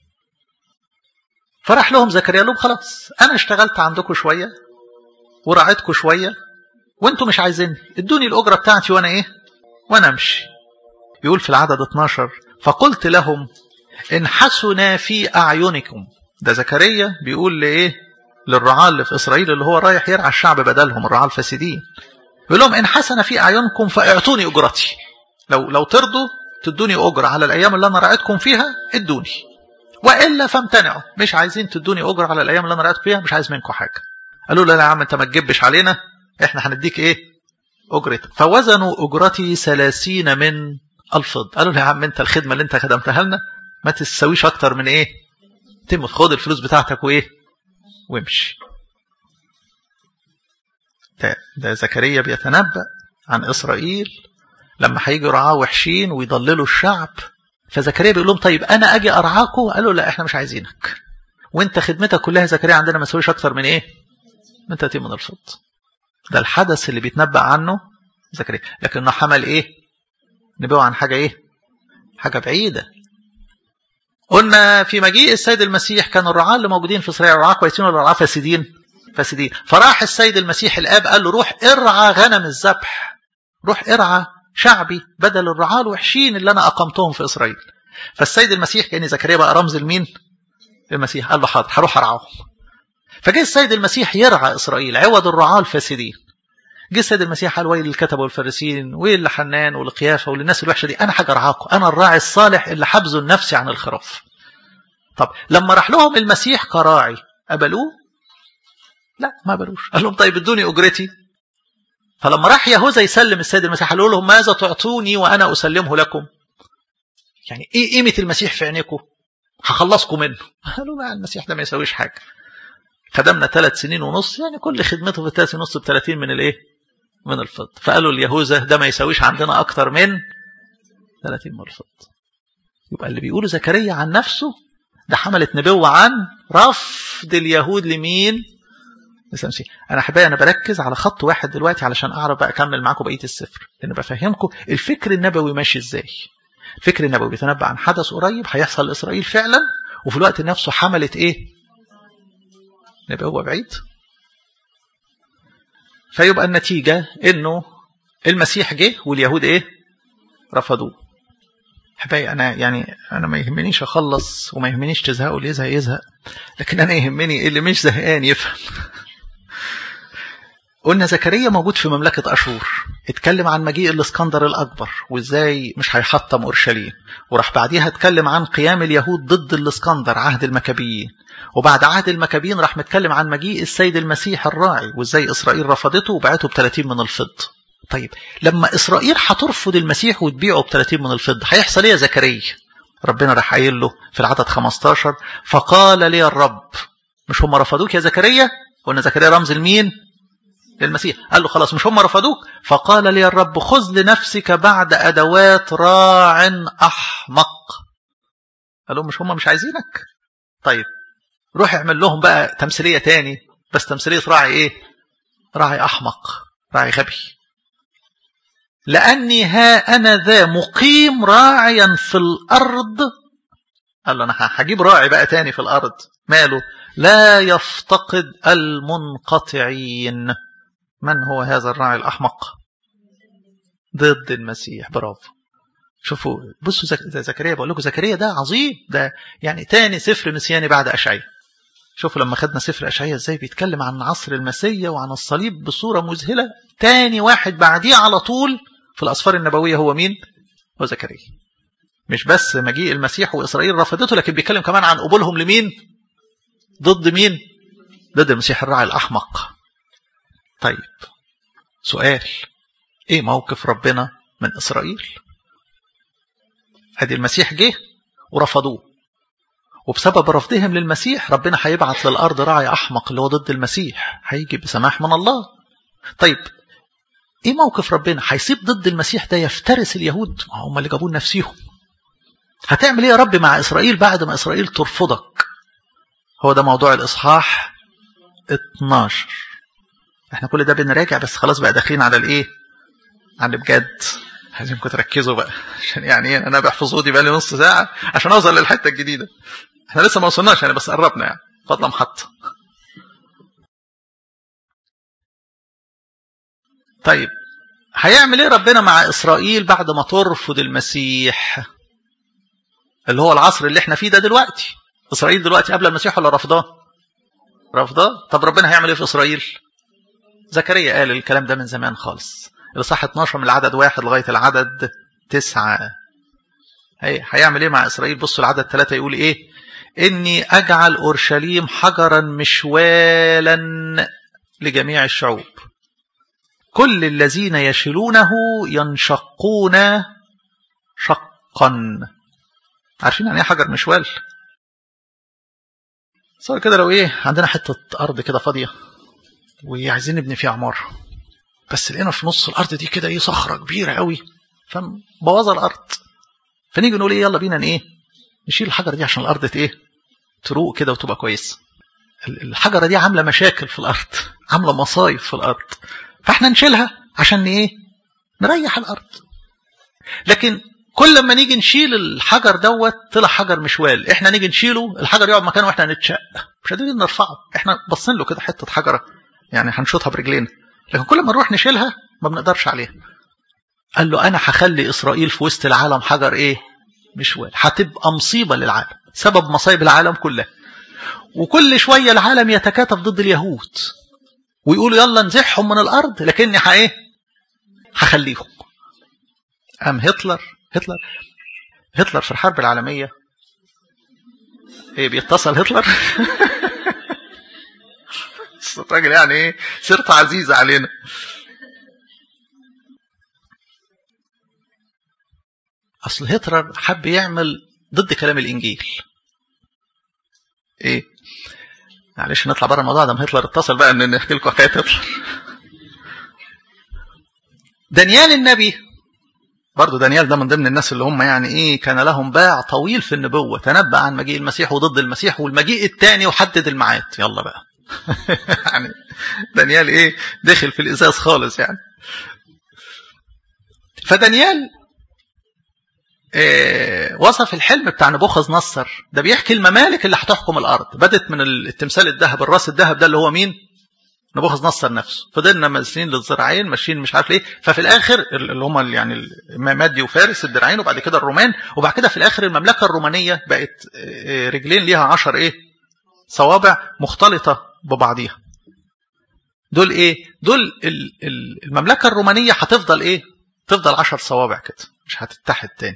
فراح لهم زكريا لهم خلاص أنا اشتغلت عندكم شوية ورعيتكم شوية وانتم مش عايزيني ادوني الأجرة بتاعتي وأنا إيه وأنا أمشي يقول في العدد 12 فقلت لهم إن حسنا في أعينكم ده زكريا بيقول لإيه للرعاة اللي في إسرائيل اللي هو رايح يرعى الشعب بدلهم الرعاة الفاسدين يقول لهم إن حسن في أعينكم فاعطوني أجرتي لو لو ترضوا تدوني أجرة على الأيام اللي أنا رعيتكم فيها ادوني وإلا فامتنعوا مش عايزين تدوني أجرة على الأيام اللي أنا رعيتكم فيها مش عايز منكم حاجة قالوا لا يا عم أنت ما تجبش علينا إحنا هنديك إيه أجرتك فوزنوا أجرتي ثلاثين من الفض قالوا له يا عم أنت الخدمة اللي أنت خدمتها لنا ما تسويش أكتر من إيه تم خد الفلوس بتاعتك وإيه وامشي ده, ده زكريا بيتنبأ عن إسرائيل لما هيجوا رعاه وحشين ويضللوا الشعب فزكريا بيقول لهم طيب انا اجي ارعاكم قالوا لا احنا مش عايزينك وانت خدمتك كلها زكريا عندنا ما تسويش اكتر من ايه من 30 من الفضه ده الحدث اللي بيتنبأ عنه زكريا لكنه حمل ايه نبوه عن حاجه ايه حاجه بعيده قلنا في مجيء السيد المسيح كان الرعاة اللي موجودين في اسرائيل رعاة كويسين ولا رعاة فاسدين فاسدين فراح السيد المسيح الاب قال له روح ارعى غنم الذبح روح ارعى شعبي بدل الرعاة الوحشين اللي انا اقمتهم في اسرائيل فالسيد المسيح كان زكريا بقى رمز لمين المسيح قال له حاضر هروح ارعاهم فجاء السيد المسيح يرعى اسرائيل عوض الرعاة الفاسدين جه السيد المسيح قال ويل للكتبه والفارسيين ويل لحنان ولقيافه وللناس الوحشه دي انا حاجه ارعاكم انا الراعي الصالح اللي حبذل نفسي عن الخراف طب لما راح لهم المسيح كراعي قبلوه لا ما قبلوش قال لهم طيب ادوني اجرتي فلما راح يهوذا يسلم السيد المسيح قالوا لهم ماذا تعطوني وانا اسلمه لكم يعني ايه قيمه المسيح في عينيكم هخلصكم منه قالوا لا المسيح ده ما يسويش حاجه خدمنا ثلاث سنين ونص يعني كل خدمته في الثلاث ونص ب 30 من الايه من الفضه فقالوا اليهوذا ده ما يساويش عندنا اكتر من 30 من الفضه يبقى اللي بيقوله زكريا عن نفسه ده حملت نبوة عن رفض اليهود لمين لسمسي انا احبائي انا بركز على خط واحد دلوقتي علشان اعرف بقى اكمل معاكم بقيه السفر لان بفهمكم الفكر النبوي ماشي ازاي الفكر النبوي بيتنبأ عن حدث قريب هيحصل لاسرائيل فعلا وفي الوقت نفسه حملت ايه نبوة بعيد فيبقى النتيجة انه المسيح جه واليهود ايه رفضوه حبايبي انا يعني انا ما يهمنيش اخلص وما يهمنيش تزهقوا اللي يزهق يزهق لكن انا يهمني اللي مش زهقان يفهم قلنا زكريا موجود في مملكة أشور اتكلم عن مجيء الاسكندر الأكبر وإزاي مش هيحطم أورشليم وراح بعديها اتكلم عن قيام اليهود ضد الاسكندر عهد المكابيين وبعد عهد المكابيين راح متكلم عن مجيء السيد المسيح الراعي وإزاي إسرائيل رفضته وبعته ب 30 من الفضة طيب لما إسرائيل هترفض المسيح وتبيعه ب 30 من الفضة هيحصل إيه يا زكريا ربنا راح قايل له في العدد 15 فقال لي الرب مش هم رفضوك يا زكريا قلنا زكريا رمز لمين للمسيح قال له خلاص مش هم رفضوك فقال لي الرب خذ لنفسك بعد أدوات راع أحمق قال لهم مش هم مش عايزينك طيب روح اعمل لهم بقى تمثيلية تاني بس تمثيلية راعي ايه راعي أحمق راعي غبي لأني ها أنا ذا مقيم راعيا في الأرض قال له أنا هجيب راعي بقى تاني في الأرض ماله لا يفتقد المنقطعين من هو هذا الراعي الأحمق ضد المسيح برافو شوفوا بصوا زك... زكريا بقول لكم زكريا ده عظيم ده يعني تاني سفر مسياني بعد أشعية شوفوا لما خدنا سفر أشعية ازاي بيتكلم عن عصر المسيا وعن الصليب بصورة مذهلة تاني واحد بعديه على طول في الأسفار النبوية هو مين هو زكريا مش بس مجيء المسيح وإسرائيل رفضته لكن بيتكلم كمان عن قبولهم لمين ضد مين ضد المسيح الراعي الأحمق طيب سؤال ايه موقف ربنا من إسرائيل ادي المسيح جه ورفضوه وبسبب رفضهم للمسيح ربنا هيبعت للأرض راعي أحمق اللي هو ضد المسيح هيجي بسماح من الله طيب ايه موقف ربنا هيسيب ضد المسيح ده يفترس اليهود هم اللي جابوا نفسيهم هتعمل ايه يا رب مع إسرائيل بعد ما إسرائيل ترفضك هو ده موضوع الإصحاح 12 احنا كل ده بنراجع بس خلاص بقى داخلين على الايه على بجد عايزينكم تركزوا بقى عشان يعني ايه انا بحفظه دي بقى لي نص ساعه عشان اوصل للحته الجديده احنا لسه ما وصلناش يعني بس قربنا يعني فاضله محطه طيب هيعمل ايه ربنا مع اسرائيل بعد ما ترفض المسيح اللي هو العصر اللي احنا فيه ده دلوقتي اسرائيل دلوقتي قبل المسيح ولا رفضاه رفضاه طب ربنا هيعمل ايه في اسرائيل زكريا قال الكلام ده من زمان خالص الإصحاح 12 من العدد واحد لغاية العدد تسعة هي هيعمل ايه مع إسرائيل بصوا العدد ثلاثة يقول ايه إني أجعل أورشليم حجرا مشوالا لجميع الشعوب كل الذين يشيلونه ينشقون شقا عارفين يعني ايه حجر مشوال صار كده لو ايه عندنا حتة أرض كده فاضية وعايزين نبني فيها عمارة بس لقينا في نص الأرض دي كده ايه صخرة كبيرة قوي فبوظ الارض فنيجي نقول ايه يلا بينا ايه نشيل الحجره دي عشان الارض ايه تروق كده وتبقى كويسه الحجره دي عامله مشاكل في الارض عامله مصايب في الارض فاحنا نشيلها عشان ايه نريح الارض لكن كل ما نيجي نشيل الحجر دوت طلع حجر مشوال احنا نيجي نشيله الحجر يقعد مكانه واحنا نتشق مش قادرين نرفعه احنا باصين له كده حته حجره يعني هنشوطها برجلينا لكن كل ما نروح نشيلها ما بنقدرش عليها قال له انا هخلي اسرائيل في وسط العالم حجر ايه مشوال هتبقى مصيبه للعالم سبب مصايب العالم كلها وكل شويه العالم يتكاتف ضد اليهود ويقولوا يلا نزحهم من الارض لكني ايه هخليهم قام هتلر هتلر هتلر في الحرب العالميه ايه بيتصل هتلر الراجل يعني ايه صرت عزيزه علينا اصل هتلر حب يعمل ضد كلام الانجيل ايه معلش نطلع بره الموضوع ده هتلر اتصل بقى ان نحكي لكم حكايه هتلر دانيال النبي برضه دانيال ده من ضمن الناس اللي هم يعني ايه كان لهم باع طويل في النبوه تنبأ عن مجيء المسيح وضد المسيح والمجيء الثاني وحدد الميعاد يلا بقى يعني دانيال ايه دخل في الازاز خالص يعني فدانيال إيه وصف الحلم بتاع نبوخذ نصر ده بيحكي الممالك اللي هتحكم الارض بدت من التمثال الذهب الراس الذهب ده اللي هو مين نبوخذ نصر نفسه فضلنا ماسكين للذراعين ماشيين مش عارف ليه ففي الاخر اللي هم يعني مادي وفارس الدراعين وبعد كده الرومان وبعد كده في الاخر المملكه الرومانيه بقت رجلين ليها عشر ايه صوابع مختلطه ببعضيها دول ايه دول المملكه الرومانيه هتفضل ايه تفضل عشر صوابع كده مش هتتحد تاني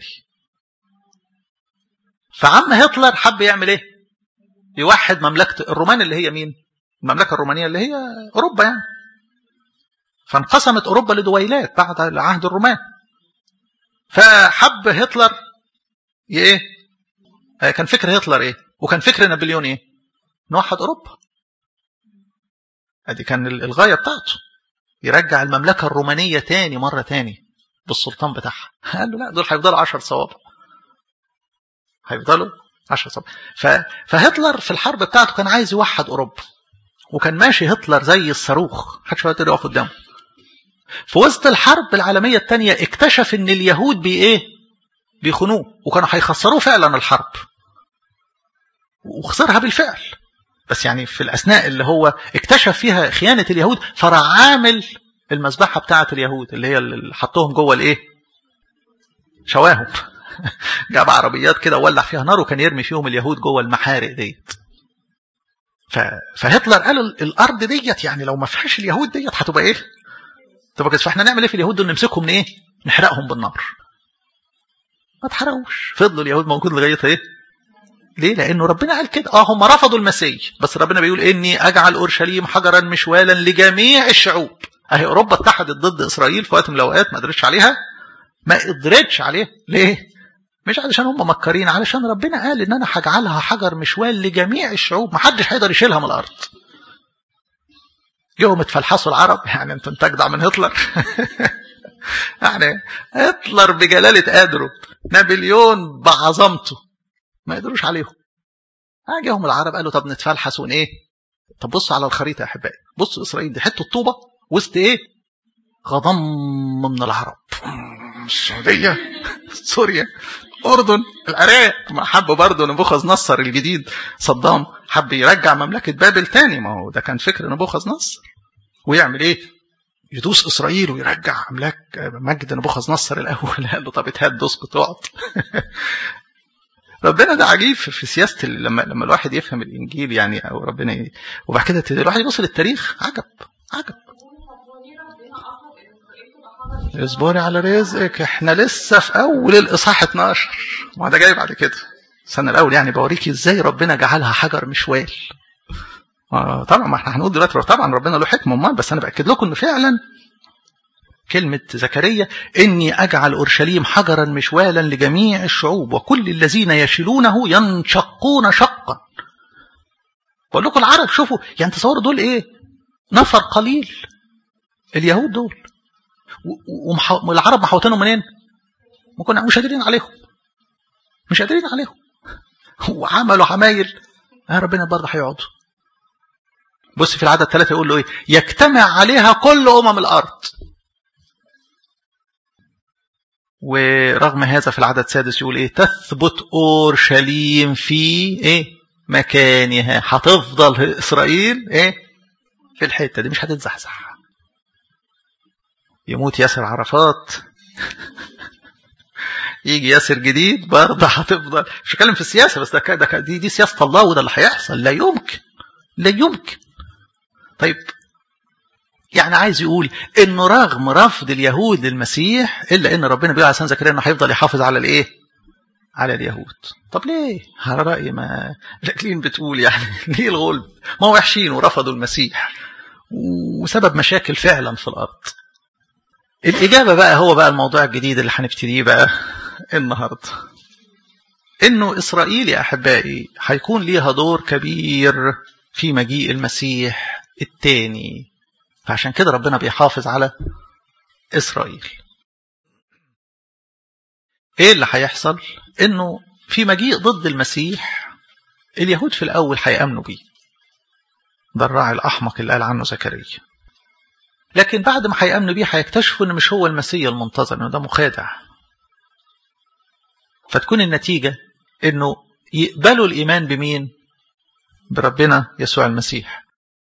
فعم هتلر حب يعمل ايه يوحد مملكه الرومان اللي هي مين المملكة الرومانية اللي هي أوروبا يعني فانقسمت أوروبا لدويلات بعد عهد الرومان فحب هتلر ايه كان فكر هتلر ايه وكان فكر نابليون ايه نوحد أوروبا ادي كان الغاية بتاعته يرجع المملكة الرومانية تاني مرة تاني بالسلطان بتاعها قال له لا دول هيفضلوا 10 صوابع هيفضلوا 10 صوابع فهتلر في الحرب بتاعته كان عايز يوحد أوروبا وكان ماشي هتلر زي الصاروخ محدش يقدر يقف قدامه في وسط الحرب العالميه الثانيه اكتشف ان اليهود بي ايه بيخونوه وكانوا هيخسروه فعلا الحرب وخسرها بالفعل بس يعني في الاثناء اللي هو اكتشف فيها خيانه اليهود فراح عامل المذبحه بتاعه اليهود اللي هي اللي حطوهم جوه الايه شواهم جاب عربيات كده وولع فيها نار وكان يرمي فيهم اليهود جوه المحارق ديت فهتلر قال الارض ديت يعني لو ما فيهاش اليهود ديت هتبقى ايه؟ تبقى كده فاحنا نعمل ايه في اليهود دول نمسكهم من ايه؟ نحرقهم بالنار. ما اتحرقوش فضلوا اليهود موجود لغايه ايه؟ ليه؟ لانه ربنا قال كده اه هم رفضوا المسيح بس ربنا بيقول اني اجعل اورشليم حجرا مشوالا لجميع الشعوب. اهي اوروبا اتحدت ضد اسرائيل في وقت من الاوقات ما قدرتش عليها ما قدرتش عليه ليه؟ مش علشان هم مكرين علشان ربنا قال ان انا هجعلها حجر مشوال لجميع الشعوب ما حدش هيقدر يشيلها من الارض يوم اتفلحصوا العرب يعني انت انت اجدع من هتلر يعني هتلر بجلالة قدره نابليون بعظمته ما يقدروش عليهم اجاهم العرب قالوا طب نتفلحس ون ايه طب بصوا على الخريطه يا احبائي بصوا اسرائيل دي حته طوبه وسط ايه غضم من العرب السعوديه سوريا اردن العراق ما حب برضه نبوخذ نصر الجديد صدام حب يرجع مملكه بابل تاني ما هو ده كان فكر نبوخذ نصر ويعمل ايه يدوس اسرائيل ويرجع املاك مجد نبوخذ نصر الاول قال له طب اتهد اسكت اقعد ربنا ده عجيب في سياسه لما لما الواحد يفهم الانجيل يعني او ربنا إيه وبعد كده الواحد يبص للتاريخ عجب عجب اصبري على رزقك احنا لسه في اول الاصحاح 12 ما ده جاي بعد كده السنه الاول يعني بوريكي ازاي ربنا جعلها حجر مشوال آه طبعا ما احنا هنقول دلوقتي طبعا ربنا له حكمه امال بس انا باكد لكم انه فعلا كلمة زكريا إني أجعل أورشليم حجرا مشوالا لجميع الشعوب وكل الذين يشيلونه ينشقون شقا بقول لكم العرب شوفوا يعني تصوروا دول إيه نفر قليل اليهود دول والعرب محوطينهم منين ما كنا مش قادرين عليهم مش قادرين عليهم وعملوا عمايل يا ربنا برضه هيقعدوا بص في العدد ثلاثة يقول له ايه يجتمع عليها كل أمم الأرض ورغم هذا في العدد السادس يقول ايه تثبت اورشليم في ايه مكانها هتفضل اسرائيل ايه في الحته دي مش هتتزحزح يموت ياسر عرفات يجي ياسر جديد برضه هتفضل مش هتكلم في السياسه بس ده ده دي, دي سياسه الله وده اللي هيحصل لا يمكن لا يمكن طيب يعني عايز يقول انه رغم رفض اليهود للمسيح الا ان ربنا بيقول على لسان زكريا انه هيفضل يحافظ على الايه؟ على اليهود. طب ليه؟ على راي ما لاكلين بتقول يعني ليه الغلب؟ ما هو وحشين ورفضوا المسيح وسبب مشاكل فعلا في الارض. الاجابه بقى هو بقى الموضوع الجديد اللي هنبتديه بقى النهارده. انه اسرائيل يا احبائي هيكون ليها دور كبير في مجيء المسيح الثاني فعشان كده ربنا بيحافظ على إسرائيل إيه اللي هيحصل إنه في مجيء ضد المسيح اليهود في الأول هيأمنوا بيه ده الراعي الأحمق اللي قال عنه زكريا لكن بعد ما هيأمنوا بيه هيكتشفوا إن مش هو المسيح المنتظر إنه ده مخادع فتكون النتيجة إنه يقبلوا الإيمان بمين؟ بربنا يسوع المسيح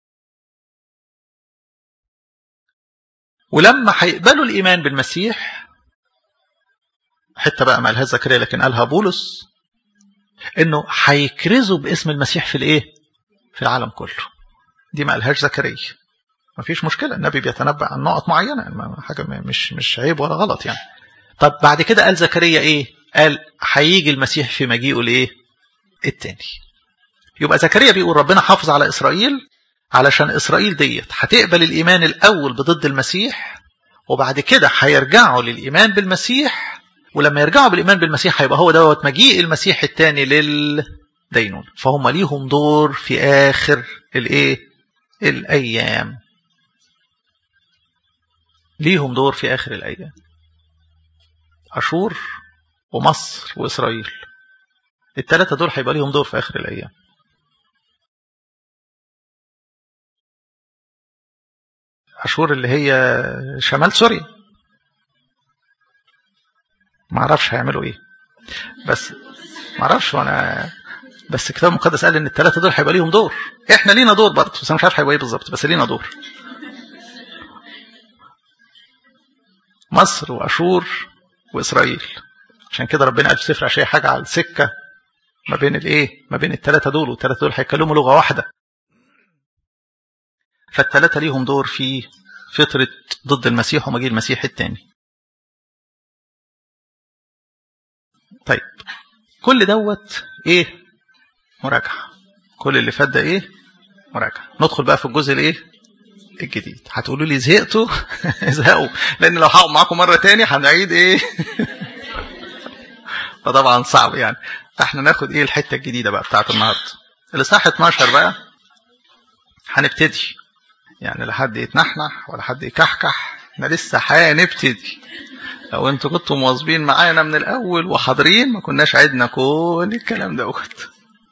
ولما هيقبلوا الإيمان بالمسيح حتى بقى ما قالها زكريا لكن قالها بولس انه هيكرزوا باسم المسيح في الايه في العالم كله دي ما قالهاش زكريا ما فيش مشكله النبي بيتنبأ عن نقط معينه حاجه مش مش عيب ولا غلط يعني طب بعد كده قال زكريا ايه قال هيجي المسيح في مجيئه الايه التاني يبقى زكريا بيقول ربنا حافظ على اسرائيل علشان إسرائيل ديت هتقبل الإيمان الأول بضد المسيح وبعد كده هيرجعوا للإيمان بالمسيح ولما يرجعوا بالإيمان بالمسيح هيبقى هو دوت مجيء المسيح الثاني للدينون فهم ليهم دور في آخر الإيه الأيام ليهم دور في آخر الأيام أشور ومصر وإسرائيل الثلاثة دول هيبقى ليهم دور في آخر الأيام أشور اللي هي شمال سوريا ما اعرفش هيعملوا ايه بس ما اعرفش وانا بس الكتاب المقدس قال ان الثلاثه دول هيبقى ليهم دور احنا لينا دور برضه بس انا مش عارف هيبقى ايه بالظبط بس لينا دور مصر واشور واسرائيل عشان كده ربنا قال في سفر اشياء حاجه على السكه ما بين الايه ما بين الثلاثه دول والثلاثه دول هيتكلموا لغه واحده فالثلاثة ليهم دور في فترة ضد المسيح ومجيء المسيح الثاني طيب كل دوت ايه مراجعة كل اللي فات ده ايه مراجعة ندخل بقى في الجزء الايه الجديد هتقولوا لي زهقتوا ازهقوا لان لو هقعد معاكم مرة تاني هنعيد ايه فطبعا صعب يعني احنا ناخد ايه الحتة الجديدة بقى بتاعت النهاردة الاصحاح 12 بقى هنبتدي يعني لا حد يتنحنح ولا حد يكحكح احنا لسه هنبتدي لو انتوا كنتوا مواظبين معانا من الاول وحاضرين ما كناش عدنا كل الكلام دوت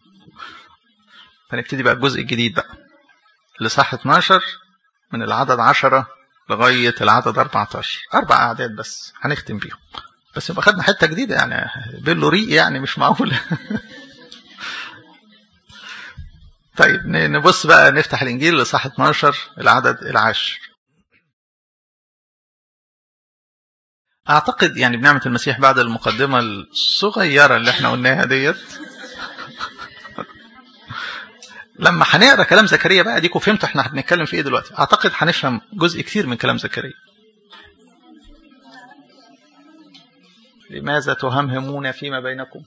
فنبتدي بقى الجزء الجديد بقى الاصحاح 12 من العدد 10 لغايه العدد 14 اربع اعداد بس هنختم بيهم بس يبقى خدنا حته جديده يعني بيلو ريق يعني مش معقول طيب نبص بقى نفتح الانجيل لصح 12 العدد العاشر اعتقد يعني بنعمه المسيح بعد المقدمه الصغيره اللي احنا قلناها ديت لما هنقرا كلام زكريا بقى ديكوا فهمتوا احنا بنتكلم في ايه دلوقتي اعتقد هنفهم جزء كتير من كلام زكريا لماذا تهمهمون فيما بينكم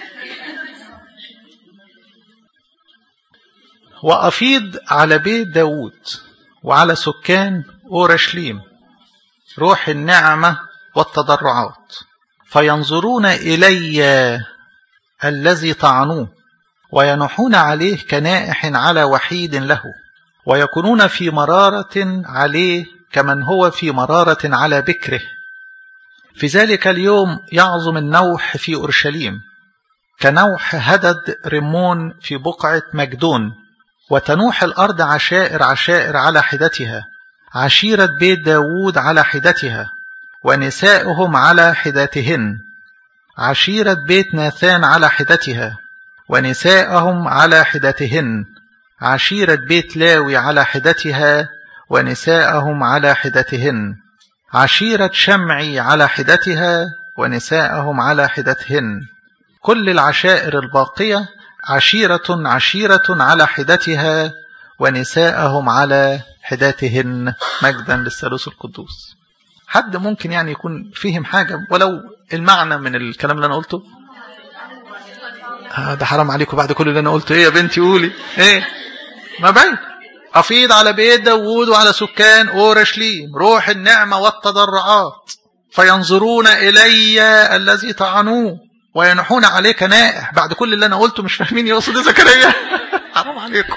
وأفيض على بيت داود وعلى سكان أورشليم روح النعمة والتضرعات فينظرون إلي الذي طعنوه وينحون عليه كنائح على وحيد له ويكونون في مرارة عليه كمن هو في مرارة على بكره في ذلك اليوم يعظم النوح في أورشليم كنوح هدد رمون في بقعة مجدون وتنوح الأرض عشائر عشائر على حدتها عشيرة بيت داوود على حدتها ونساؤهم على حدتهن عشيرة بيت ناثان على حدتها ونساءهم على حدتهن عشيرة بيت لاوي على حدتها ونساءهم على حدتهن عشيرة شمعي على حدتها ونساءهم على حدتهن كل العشائر الباقية عشيرة عشيرة على حدتها ونساءهم على حداتهن مجدا للثالوث القدوس حد ممكن يعني يكون فهم حاجة ولو المعنى من الكلام اللي أنا قلته آه ده حرام عليكم بعد كل اللي أنا قلته إيه يا بنتي قولي إيه ما باين أفيض على بيت داوود وعلى سكان أورشليم روح النعمة والتضرعات فينظرون إلي الذي طعنوه وينحون عليك نائح بعد كل اللي أنا قلته مش فاهمين يقصد زكريا حرام عليكم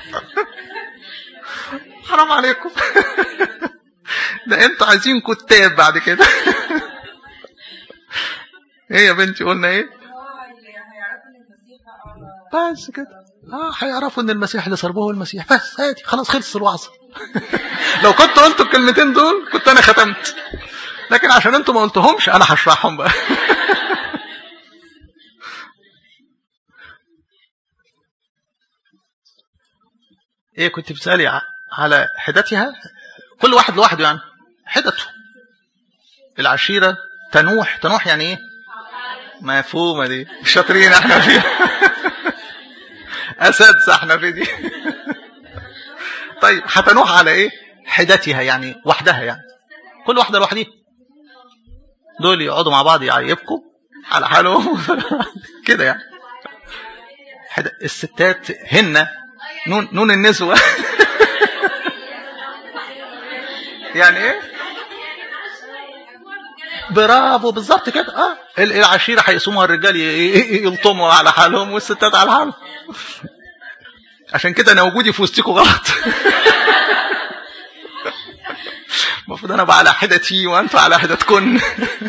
حرام عليكم ده انتوا عايزين كتاب بعد كده ايه يا بنتي قلنا ايه بس كده اه هيعرفوا ان المسيح اللي صلبوه هو المسيح بس هادي خلاص خلص الوعظ لو كنت قلت الكلمتين دول كنت انا ختمت لكن عشان انتوا ما قلتهمش انا هشرحهم بقى ايه كنت بتسالي على حدتها كل واحد لوحده يعني حدته العشيرة تنوح تنوح يعني ايه مفهومة دي شاطرين احنا فيها اساتذه احنا في دي طيب هتنوح على ايه حدتها يعني وحدها يعني كل واحدة لوحدها دول يقعدوا مع بعض يعيبكم على حالهم كده يعني الستات هن نون نون النسوة يعني ايه برافو بالظبط كده اه العشيره هيقسموها الرجال يلطموا على حالهم والستات على حالهم عشان كده انا وجودي في وسطكم غلط المفروض انا بقى على حدتي وانتوا على حدتكن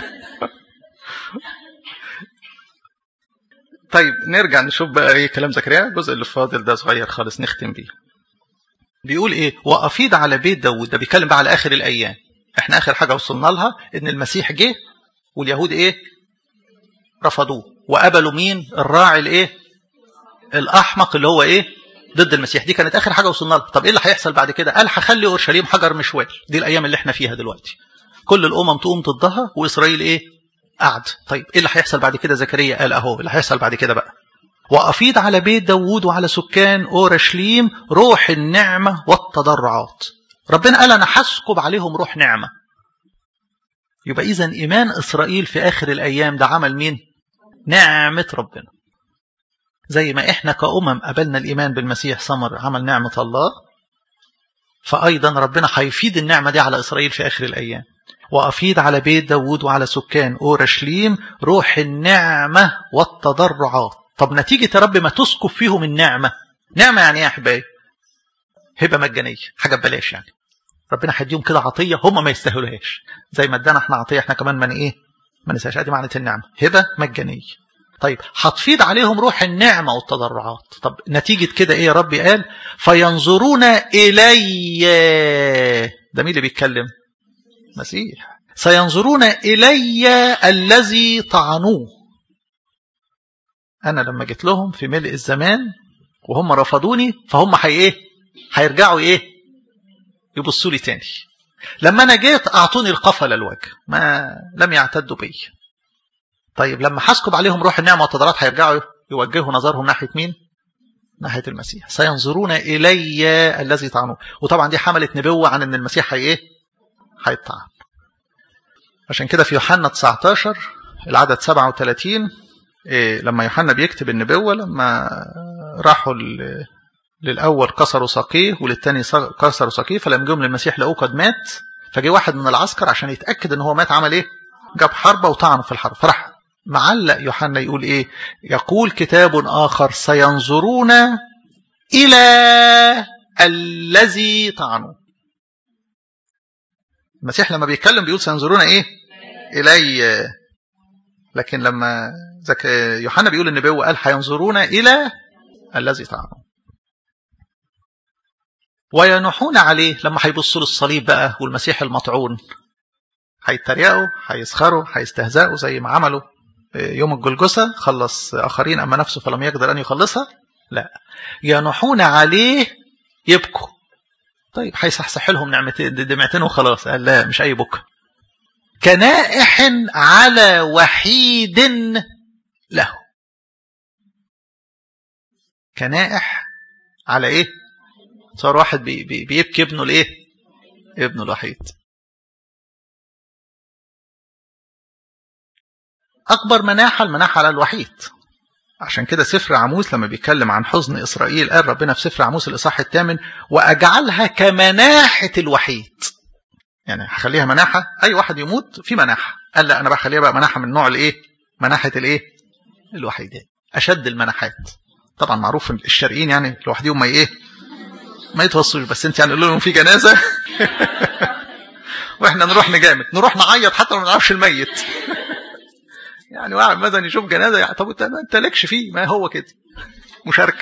طيب نرجع نشوف بقى ايه كلام زكريا الجزء اللي فاضل ده صغير خالص نختم بيه بيقول ايه وافيض على بيت داود ده بيتكلم بقى على اخر الايام احنا اخر حاجه وصلنا لها ان المسيح جه واليهود ايه رفضوه وقبلوا مين الراعي الايه الاحمق اللي هو ايه ضد المسيح دي كانت اخر حاجه وصلنا لها طب ايه اللي هيحصل بعد كده قال هخلي اورشليم حجر مشوال دي الايام اللي احنا فيها دلوقتي كل الامم تقوم ضدها واسرائيل ايه قعد طيب ايه اللي هيحصل بعد كده زكريا قال اهو اللي هيحصل بعد كده بقى وأفيض على بيت داوود وعلى سكان أورشليم روح النعمة والتضرعات ربنا قال أنا هسكب عليهم روح نعمة يبقى إذا إيمان إسرائيل في آخر الأيام ده عمل مين نعمة ربنا زي ما إحنا كأمم قبلنا الإيمان بالمسيح ثمر عمل نعمة الله فأيضا ربنا هيفيد النعمة دي على إسرائيل في آخر الأيام وأفيد على بيت داوود وعلى سكان أورشليم روح النعمة والتضرعات طب نتيجة يا رب ما تسكب فيهم النعمة نعمة يعني ايه يا أحبائي هبة مجانية حاجة ببلاش يعني ربنا هيديهم كده عطية هم ما يستاهلوهاش زي ما ادانا احنا عطية احنا كمان من ايه ما نساش ادي معنى النعمة هبة مجانية طيب هتفيض عليهم روح النعمة والتضرعات طب نتيجة كده ايه يا رب قال فينظرون إلي ده مين اللي بيتكلم مسيح سينظرون إلي الذي طعنوه أنا لما جيت لهم في ملء الزمان وهم رفضوني فهم حي إيه هيرجعوا إيه يبصوا لي تاني لما أنا جيت أعطوني القفل الوجه ما لم يعتدوا بي طيب لما حسكب عليهم روح النعمة والتضرات هيرجعوا يوجهوا نظرهم ناحية مين ناحية المسيح سينظرون إلي الذي طعنوه وطبعا دي حملت نبوة عن أن المسيح هي إيه هيطعن عشان كده في يوحنا 19 العدد 37 إيه لما يوحنا بيكتب النبوة لما راحوا للأول كسروا ساقيه وللتاني كسروا ساقيه فلما جم للمسيح لقوه قد مات فجه واحد من العسكر عشان يتأكد ان هو مات عمل ايه جاب حربة وطعنه في الحرب فراح معلق يوحنا يقول ايه يقول كتاب آخر سينظرون إلى الذي طعنوا المسيح لما بيتكلم بيقول سينظرون ايه إلي لكن لما زك يوحنا بيقول النبوة قال هينظرون إلى الذي تعلم وينحون عليه لما هيبصوا للصليب بقى والمسيح المطعون هيتريقوا هيسخروا هيستهزئوا زي ما عملوا يوم الجلجسة خلص آخرين أما نفسه فلم يقدر أن يخلصها لا ينحون عليه يبكوا طيب هيصحصح لهم نعمتين دمعتين وخلاص قال لا مش أي بكى كنائح على وحيد له كنائح على ايه صار واحد بي بي بيبكي ابنه الايه ابنه الوحيد اكبر مناحه المناحه على الوحيد عشان كده سفر عموس لما بيتكلم عن حزن اسرائيل قال ربنا في سفر عموس الاصحاح الثامن واجعلها كمناحه الوحيد يعني هخليها مناحه اي واحد يموت في مناحه قال لا انا بخليها بقى مناحه من نوع الايه مناحه الايه الوحيدين اشد المناحات طبعا معروف الشرقيين يعني لوحدهم ما ايه ما يتوصوش بس انت يعني قول لهم في جنازه واحنا نروح نجامد نروح نعيط حتى لو ما نعرفش الميت يعني واحد مثلا يشوف جنازه يعني طب انت انت لكش فيه ما هو كده مشاركه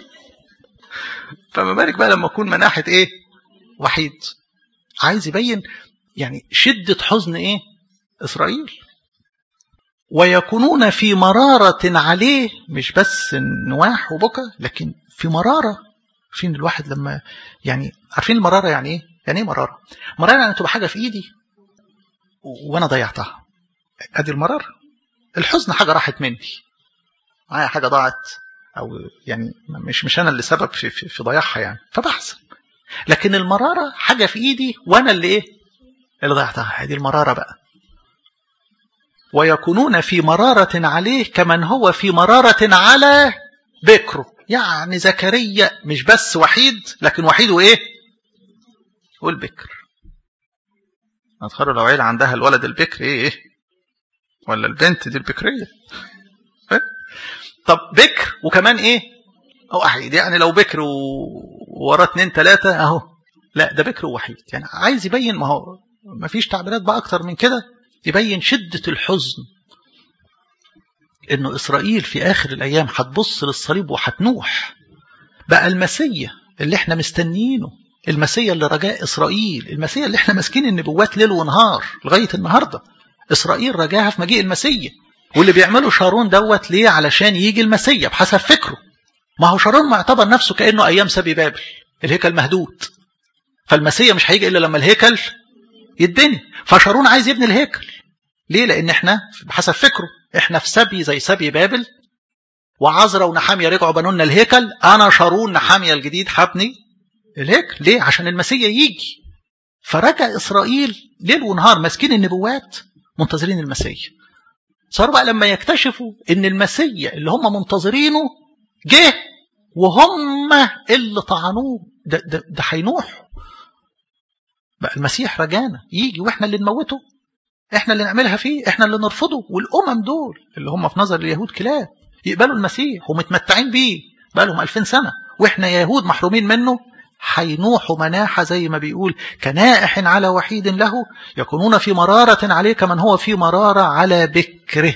فما بالك بقى لما يكون مناحه ايه وحيد عايز يبين يعني شده حزن ايه اسرائيل ويكونون في مرارة عليه مش بس نواح وبكى لكن في مرارة فين الواحد لما يعني عارفين المرارة يعني ايه؟ يعني ايه مرارة؟ مرارة يعني تبقى حاجة في ايدي وانا ضيعتها ادي المرارة الحزن حاجة راحت مني معايا حاجة ضاعت او يعني مش مش انا اللي سبب في في, في ضياعها يعني فبحزن لكن المرارة حاجة في ايدي وانا اللي ايه؟ اللي ضيعتها دي المرارة بقى ويكونون في مرارة عليه كمن هو في مرارة على بكره يعني زكريا مش بس وحيد لكن وحيد وايه والبكر أتخرج لو عيلة عندها الولد البكر ايه ايه ولا البنت دي البكرية إيه؟ طب بكر وكمان ايه او وحيد يعني لو بكر وراه اتنين تلاتة اهو لا ده بكر ووحيد يعني عايز يبين ما هو ما فيش تعبيرات بقى اكتر من كده يبين شدة الحزن انه اسرائيل في اخر الايام هتبص للصليب وهتنوح بقى المسيا اللي احنا مستنيينه المسيا اللي رجاء اسرائيل المسيا اللي احنا ماسكين النبوات ليل ونهار لغايه النهارده اسرائيل رجاها في مجيء المسيا واللي بيعمله شارون دوت ليه علشان يجي المسيا بحسب فكره ما هو شارون معتبر نفسه كانه ايام سبي بابل الهيكل مهدود فالمسيا مش هيجي الا لما الهيكل يتبني فشارون عايز يبني الهيكل ليه لان احنا بحسب فكره احنا في سبي زي سبي بابل وعزرا ونحاميه رجعوا بنوا لنا الهيكل انا شارون نحاميه الجديد هبني الهيكل ليه عشان المسيا يجي فرجع اسرائيل ليل ونهار ماسكين النبوات منتظرين المسيا صاروا بقى لما يكتشفوا ان المسيا اللي هم منتظرينه جه وهم اللي طعنوه ده ده ده هينوحوا بقى المسيح رجانا يجي واحنا اللي نموته احنا اللي نعملها فيه احنا اللي نرفضه والامم دول اللي هم في نظر اليهود كلاب يقبلوا المسيح ومتمتعين بيه بقى لهم 2000 سنه واحنا يهود محرومين منه هينوحوا مناحة زي ما بيقول كنائح على وحيد له يكونون في مرارة عليه كمن هو في مرارة على بكره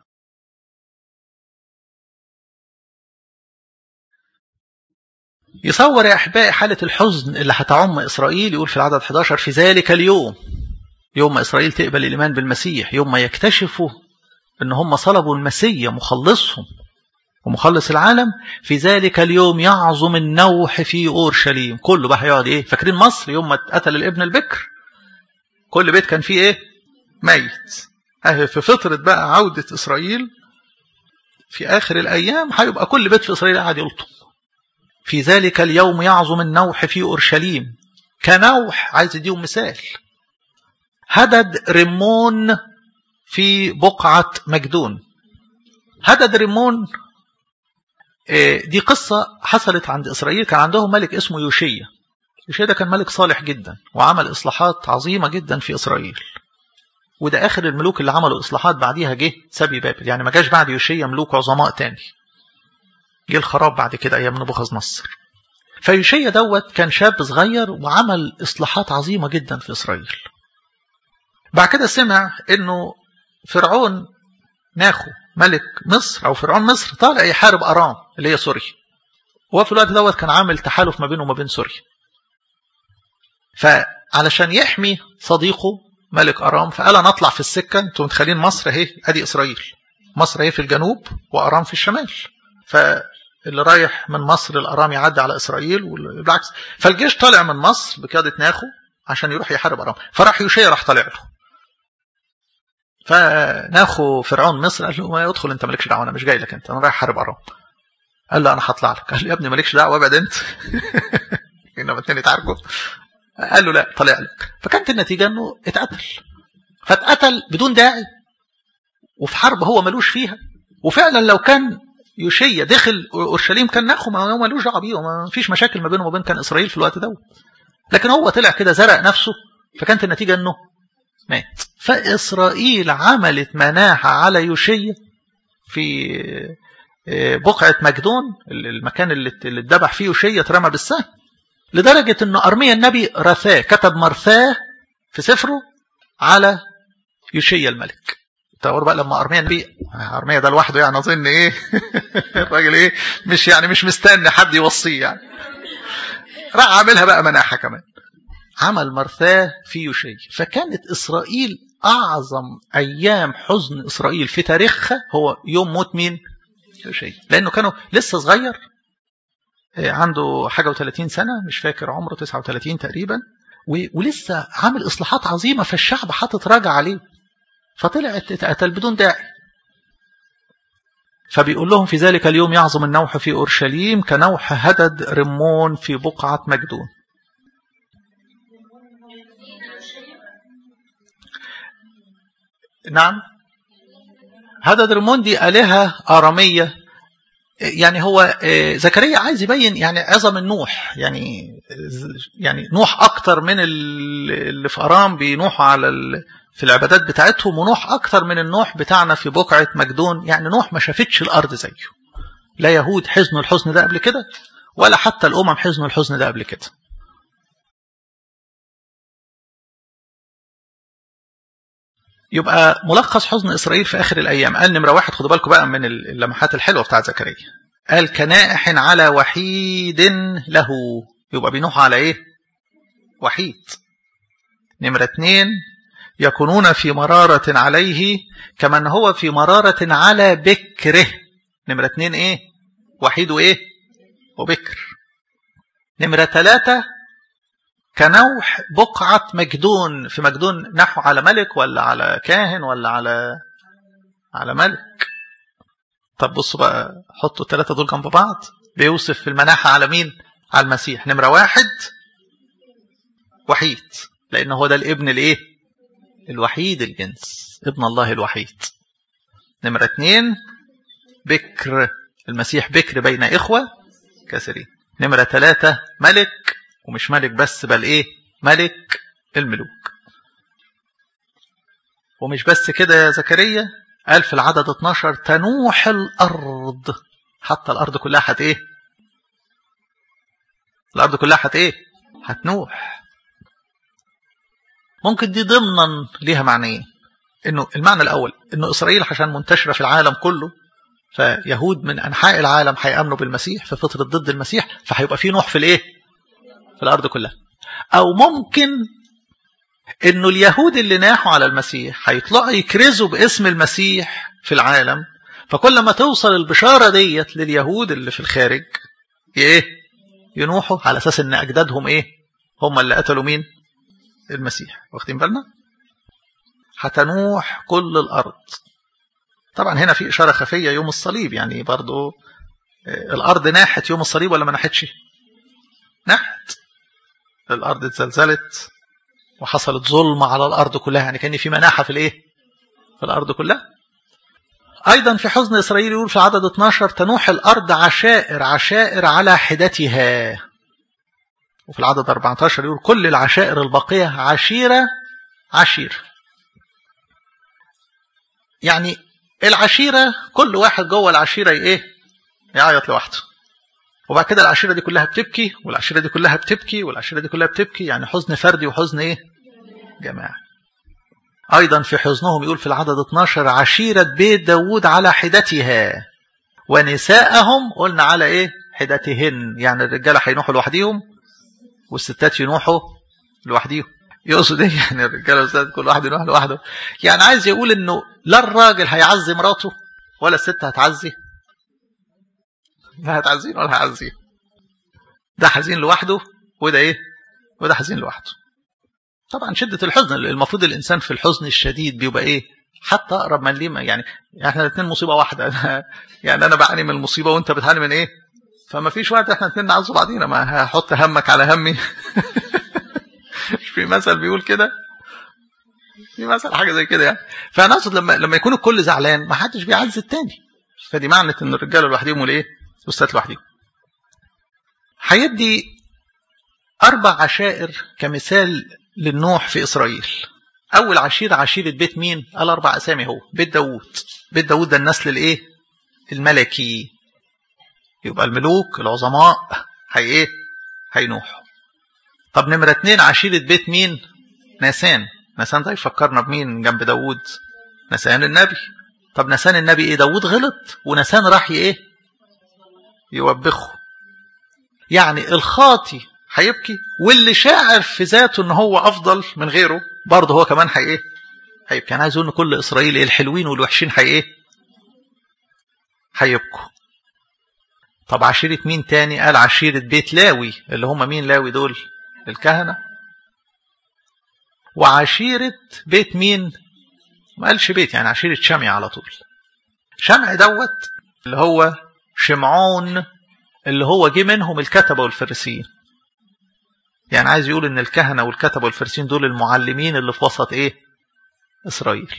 يصور يا أحبائي حالة الحزن اللي هتعم إسرائيل يقول في العدد 11 في ذلك اليوم يوم ما إسرائيل تقبل الإيمان بالمسيح يوم ما يكتشفوا أن هم صلبوا المسيح مخلصهم ومخلص العالم في ذلك اليوم يعظم النوح في أورشليم كله بقى هيقعد إيه فاكرين مصر يوم ما اتقتل الابن البكر كل بيت كان فيه إيه ميت أهي في فترة بقى عودة إسرائيل في آخر الأيام هيبقى كل بيت في إسرائيل قاعد يلطم في ذلك اليوم يعظم النوح في أورشليم كنوح عايز يديهم مثال هدد رمون في بقعة مجدون هدد رمون دي قصة حصلت عند إسرائيل كان عندهم ملك اسمه يوشيا يوشيا ده كان ملك صالح جدا وعمل إصلاحات عظيمة جدا في إسرائيل وده آخر الملوك اللي عملوا إصلاحات بعديها جه سبي بابل يعني ما جاش بعد يوشيا ملوك عظماء تاني جه الخراب بعد كده أيام نبوخذ نصر فيوشيا دوت كان شاب صغير وعمل إصلاحات عظيمة جدا في إسرائيل بعد كده سمع انه فرعون ناخو ملك مصر او فرعون مصر طالع يحارب ارام اللي هي سوريا وفي الوقت دوت كان عامل تحالف ما بينه وما بين سوريا فعلشان يحمي صديقه ملك ارام فقال انا اطلع في السكه انتوا متخيلين مصر اهي ادي اسرائيل مصر اهي في الجنوب وارام في الشمال فاللي رايح من مصر الارام يعدي على اسرائيل والعكس فالجيش طالع من مصر بقياده ناخو عشان يروح يحارب ارام فراح يوشيا راح طالع له فناخو فرعون مصر قال له ما يدخل انت مالكش دعوه انا مش جاي لك انت انا رايح احارب ارام قال له انا هطلع لك قال له يا ابني مالكش دعوه ابعد انت انما اتنين يتعاركوا قال له لا طلع لك فكانت النتيجه انه اتقتل فاتقتل بدون داعي وفي حرب هو ملوش فيها وفعلا لو كان يوشيا دخل اورشليم كان ناخو ما هو ملوش دعوه بيه وما فيش مشاكل ما بينه وما بين كان اسرائيل في الوقت دوت لكن هو طلع كده زرق نفسه فكانت النتيجه انه مات فإسرائيل عملت مناحة على يوشيا في بقعة مجدون المكان اللي اتذبح فيه يوشيا اترمى بالسهم لدرجة أن أرميا النبي رثاه كتب مرثاه في سفره على يوشيا الملك تصور بقى لما أرميا النبي أرميا ده لوحده يعني أظن إيه الراجل إيه مش يعني مش مستني حد يوصيه يعني راح عاملها بقى مناحة كمان عمل مرثاه في يوشيا فكانت إسرائيل أعظم أيام حزن إسرائيل في تاريخها هو يوم موت مين يوشيا لأنه كانوا لسه صغير عنده حاجة و30 سنة مش فاكر عمره 39 تقريبا ولسه عامل إصلاحات عظيمة فالشعب حاطط راجع عليه فطلع اتقتل بدون داعي فبيقول لهم في ذلك اليوم يعظم النوح في أورشليم كنوح هدد رمون في بقعة مجدون نعم هذا درمون دي آلهة آرامية يعني هو زكريا عايز يبين يعني عظم النوح يعني يعني نوح أكتر من اللي في أرام بينوحوا على في العبادات بتاعتهم ونوح أكتر من النوح بتاعنا في بقعة مجدون يعني نوح ما شافتش الأرض زيه لا يهود حزنوا الحزن ده قبل كده ولا حتى الأمم حزنوا الحزن ده قبل كده يبقى ملخص حزن إسرائيل في آخر الأيام قال نمرة واحد خدوا بالكم بقى من اللمحات الحلوة بتاعت زكريا قال كنائح على وحيد له يبقى بينوح على إيه وحيد نمرة اتنين يكونون في مرارة عليه كمن هو في مرارة على بكره نمرة اتنين إيه وحيد وإيه وبكر نمرة ثلاثة كنوح بقعة مجدون في مجدون نحو على ملك ولا على كاهن ولا على على ملك طب بصوا بقى حطوا الثلاثة دول جنب بعض بيوصف في المناحة على مين على المسيح نمرة واحد وحيد لأن هو ده الابن الايه الوحيد الجنس ابن الله الوحيد نمرة اتنين بكر المسيح بكر بين إخوة كثيرين نمرة ثلاثة ملك ومش ملك بس بل ايه ملك الملوك ومش بس كده يا زكريا قال في العدد 12 تنوح الارض حتى الارض كلها هت ايه الارض كلها هت ايه هتنوح ممكن دي ضمنا ليها معنيين انه المعنى الاول انه اسرائيل عشان منتشره في العالم كله فيهود من انحاء العالم هيامنوا بالمسيح في فتره ضد المسيح فهيبقى في نوح في الايه في الأرض كلها أو ممكن إنه اليهود اللي ناحوا على المسيح هيطلعوا يكرزوا باسم المسيح في العالم فكل ما توصل البشارة ديت لليهود اللي في الخارج إيه ينوحوا على أساس إن أجدادهم إيه هم اللي قتلوا مين المسيح واخدين بالنا هتنوح كل الأرض طبعا هنا في إشارة خفية يوم الصليب يعني برضو الأرض ناحت يوم الصليب ولا ما ناحتش نحت الأرض اتزلزلت وحصلت ظلمة على الأرض كلها يعني كان في مناحة في الإيه في الأرض كلها أيضا في حزن إسرائيل يقول في عدد 12 تنوح الأرض عشائر عشائر على حدتها وفي العدد 14 يقول كل العشائر الباقية عشيرة عشيرة يعني العشيرة كل واحد جوه العشيرة ايه يعيط لوحده وبعد كده العشيرة دي كلها بتبكي والعشيرة دي كلها بتبكي والعشيرة دي كلها بتبكي يعني حزن فردي وحزن ايه جماعي أيضا في حزنهم يقول في العدد 12 عشيرة بيت داود على حدتها ونساءهم قلنا على إيه حدتهن يعني الرجالة هينوحوا لوحديهم والستات ينوحوا لوحديهم يقصد ايه يعني الرجاله والستات كل واحد يروح لوحده يعني عايز يقول انه لا الراجل هيعزي مراته ولا الست هتعزي لا هتعزين ولا هيعزيه ده حزين لوحده وده ايه وده حزين لوحده طبعا شدة الحزن المفروض الإنسان في الحزن الشديد بيبقى إيه حتى أقرب من ليه يعني احنا الاثنين مصيبة واحدة يعني أنا بعاني من المصيبة وأنت بتعاني من إيه فما فيش وقت احنا الاثنين نعز بعضينا ما هحط همك على همي مش في مثل بيقول كده في مثل حاجة زي كده يعني فأنا أقصد لما لما يكون الكل زعلان ما حدش بيعز التاني فدي معنى إن الرجالة لوحدهم والإيه والستات لوحدهم هيدي أربع عشائر كمثال للنوح في إسرائيل أول عشيرة عشيرة بيت مين؟ قال أربع أسامي هو بيت داوود بيت داوود ده النسل الإيه؟ الملكي يبقى الملوك العظماء هي إيه؟ هينوحوا طب نمرة اتنين عشيرة بيت مين؟ ناسان ناسان ده يفكرنا بمين جنب داوود؟ ناسان النبي طب ناسان النبي إيه؟ داوود غلط وناسان راح إيه؟ يوبخه يعني الخاطي هيبكي واللي شاعر في ذاته ان هو افضل من غيره برضه هو كمان هي ايه هيبكي انا عايز اقول ان كل اسرائيل الحلوين والوحشين هي ايه هيبكوا طب عشيرة مين تاني قال عشيرة بيت لاوي اللي هم مين لاوي دول الكهنة وعشيرة بيت مين ما قالش بيت يعني عشيرة شمع على طول شمع دوت اللي هو شمعون اللي هو جه منهم الكتبة والفريسيين يعني عايز يقول ان الكهنة والكتبة والفرسين دول المعلمين اللي في وسط ايه اسرائيل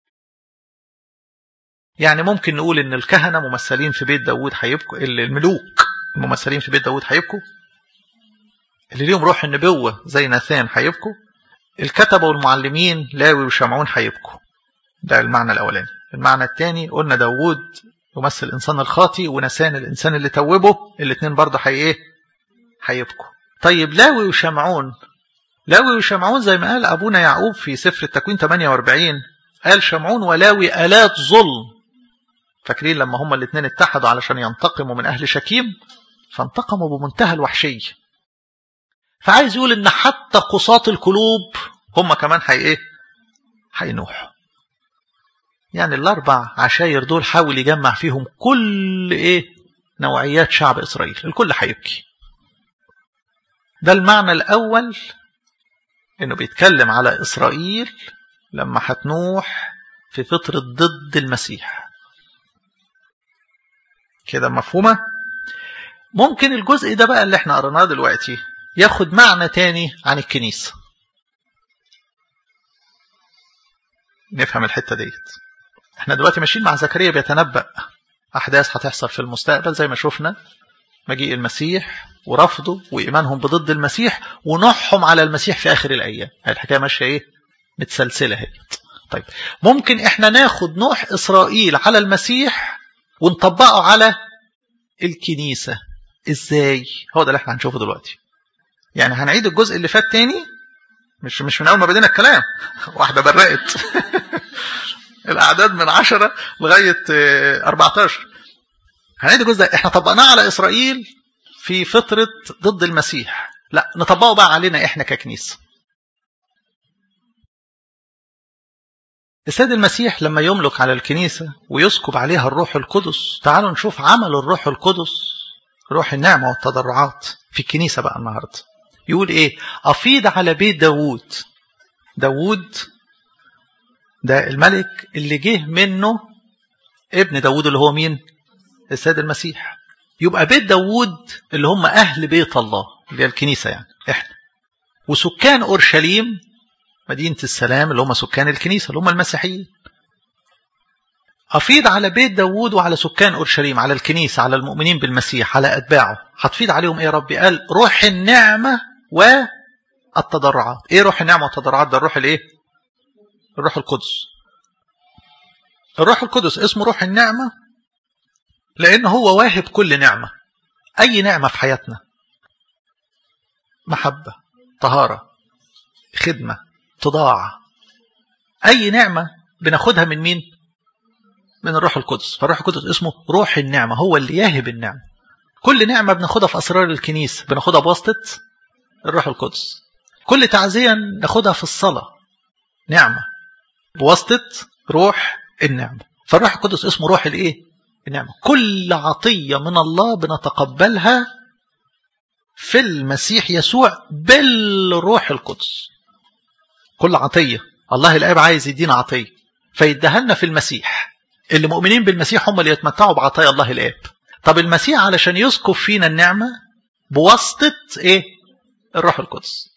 يعني ممكن نقول ان الكهنة ممثلين في بيت داود هيبكوا الملوك الممثلين في بيت داود هيبكوا اللي ليهم روح النبوة زي ناثان هيبكوا الكتبة والمعلمين لاوي وشمعون هيبكوا ده المعنى الاولاني المعنى الثاني قلنا داود يمثل الانسان الخاطي ونسان الانسان اللي توبه الاثنين برضه هي ايه هيبكوا طيب لاوي وشمعون لاوي وشمعون زي ما قال أبونا يعقوب في سفر التكوين 48 قال شمعون ولاوي آلات ظلم فاكرين لما هما الاثنين اتحدوا علشان ينتقموا من أهل شكيم فانتقموا بمنتهى الوحشية فعايز يقول إن حتى قصاة القلوب هما كمان هي إيه هينوحوا يعني الأربع عشاير دول حاول يجمع فيهم كل إيه نوعيات شعب إسرائيل الكل هيبكي ده المعنى الأول إنه بيتكلم على إسرائيل لما هتنوح في فترة ضد المسيح كده مفهومة ممكن الجزء ده بقى اللي احنا قرناه دلوقتي ياخد معنى تاني عن الكنيسة نفهم الحتة ديت احنا دلوقتي ماشيين مع زكريا بيتنبأ أحداث هتحصل في المستقبل زي ما شفنا مجيء المسيح ورفضه وإيمانهم بضد المسيح ونحهم على المسيح في آخر الأيام الحكاية ماشية إيه متسلسلة هي طيب ممكن إحنا ناخد نوح إسرائيل على المسيح ونطبقه على الكنيسة إزاي هو ده اللي إحنا هنشوفه دلوقتي يعني هنعيد الجزء اللي فات تاني مش مش من أول ما بدينا الكلام واحدة برقت الأعداد من عشرة لغاية 14 هنعيد الجزء ده احنا طبقناه على إسرائيل في فترة ضد المسيح لا نطبقه بقى علينا احنا ككنيسة السيد المسيح لما يملك على الكنيسة ويسكب عليها الروح القدس تعالوا نشوف عمل الروح القدس روح النعمة والتضرعات في الكنيسة بقى النهاردة يقول ايه أفيض على بيت داوود داوود ده الملك اللي جه منه ابن داوود اللي هو مين السيد المسيح يبقى بيت داوود اللي هم أهل بيت الله اللي هي الكنيسة يعني إحنا وسكان أورشليم مدينة السلام اللي هم سكان الكنيسة اللي هم المسيحيين أفيض على بيت داوود وعلى سكان أورشليم على الكنيسة على المؤمنين بالمسيح على أتباعه هتفيض عليهم إيه يا ربي قال روح النعمة والتضرعات إيه روح النعمة والتضرعات ده الروح الإيه الروح القدس الروح القدس اسمه روح النعمة لأن هو واهب كل نعمة أي نعمة في حياتنا محبة طهارة خدمة تضاع أي نعمة بناخدها من مين من الروح القدس فالروح القدس اسمه روح النعمة هو اللي يهب النعمة كل نعمة بناخدها في أسرار الكنيسة بناخدها بواسطة الروح القدس كل تعزية ناخدها في الصلاة نعمة بواسطة روح النعمة فالروح القدس اسمه روح الايه النعمة كل عطية من الله بنتقبلها في المسيح يسوع بالروح القدس كل عطية الله الآب عايز يدينا عطية فيدهلنا في المسيح اللي مؤمنين بالمسيح هم اللي يتمتعوا بعطايا الله الآب طب المسيح علشان يسكب فينا النعمة بواسطة ايه الروح القدس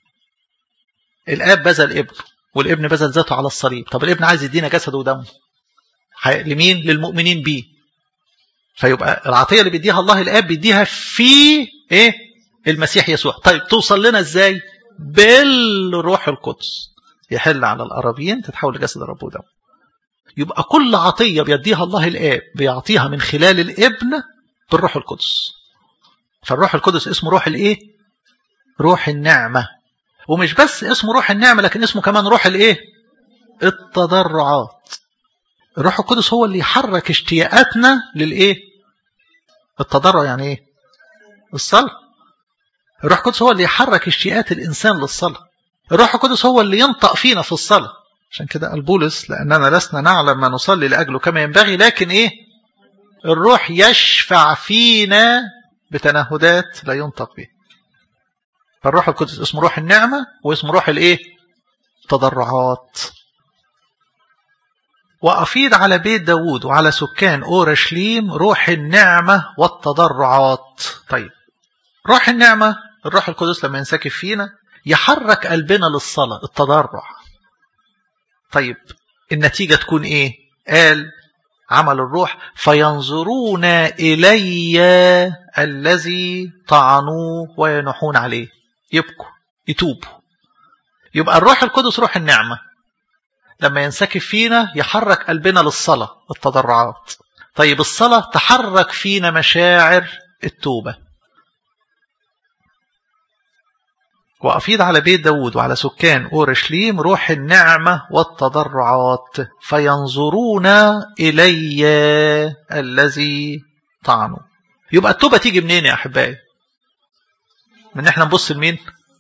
الآب بذل ابنه والابن بذل ذاته على الصليب طب الابن عايز يدينا جسده ودمه لمين للمؤمنين بيه فيبقى العطية اللي بيديها الله الآب بيديها في ايه المسيح يسوع طيب توصل لنا ازاي بالروح القدس يحل على الأرابين تتحول لجسد الرب ودمه يبقى كل عطية بيديها الله الآب بيعطيها من خلال الابن بالروح القدس فالروح القدس اسمه روح الايه روح النعمة ومش بس اسمه روح النعمة لكن اسمه كمان روح الايه التضرعات الروح القدس هو اللي يحرك اشتياقاتنا للايه التضرع يعني ايه الصلاة الروح القدس هو اللي يحرك اشتياقات الانسان للصلاة الروح القدس هو اللي ينطق فينا في الصلاة عشان كده قال بولس لأننا لسنا نعلم ما نصلي لأجله كما ينبغي لكن إيه الروح يشفع فينا بتنهدات لا ينطق به فالروح القدس اسمه روح النعمة واسمه روح الإيه تضرعات وأفيض على بيت داود وعلى سكان أورشليم روح النعمة والتضرعات طيب روح النعمة الروح القدس لما ينسكب فينا يحرك قلبنا للصلاة التضرع طيب النتيجة تكون ايه قال عمل الروح فينظرون إلي الذي طعنوه وينحون عليه يبكوا يتوبوا يبقى الروح القدس روح النعمة لما ينسكب فينا يحرك قلبنا للصلاة التضرعات طيب الصلاة تحرك فينا مشاعر التوبة وأفيض على بيت داود وعلى سكان أورشليم روح النعمة والتضرعات فينظرون إلي الذي طعنوا يبقى التوبة تيجي منين يا أحبائي من احنا نبص لمين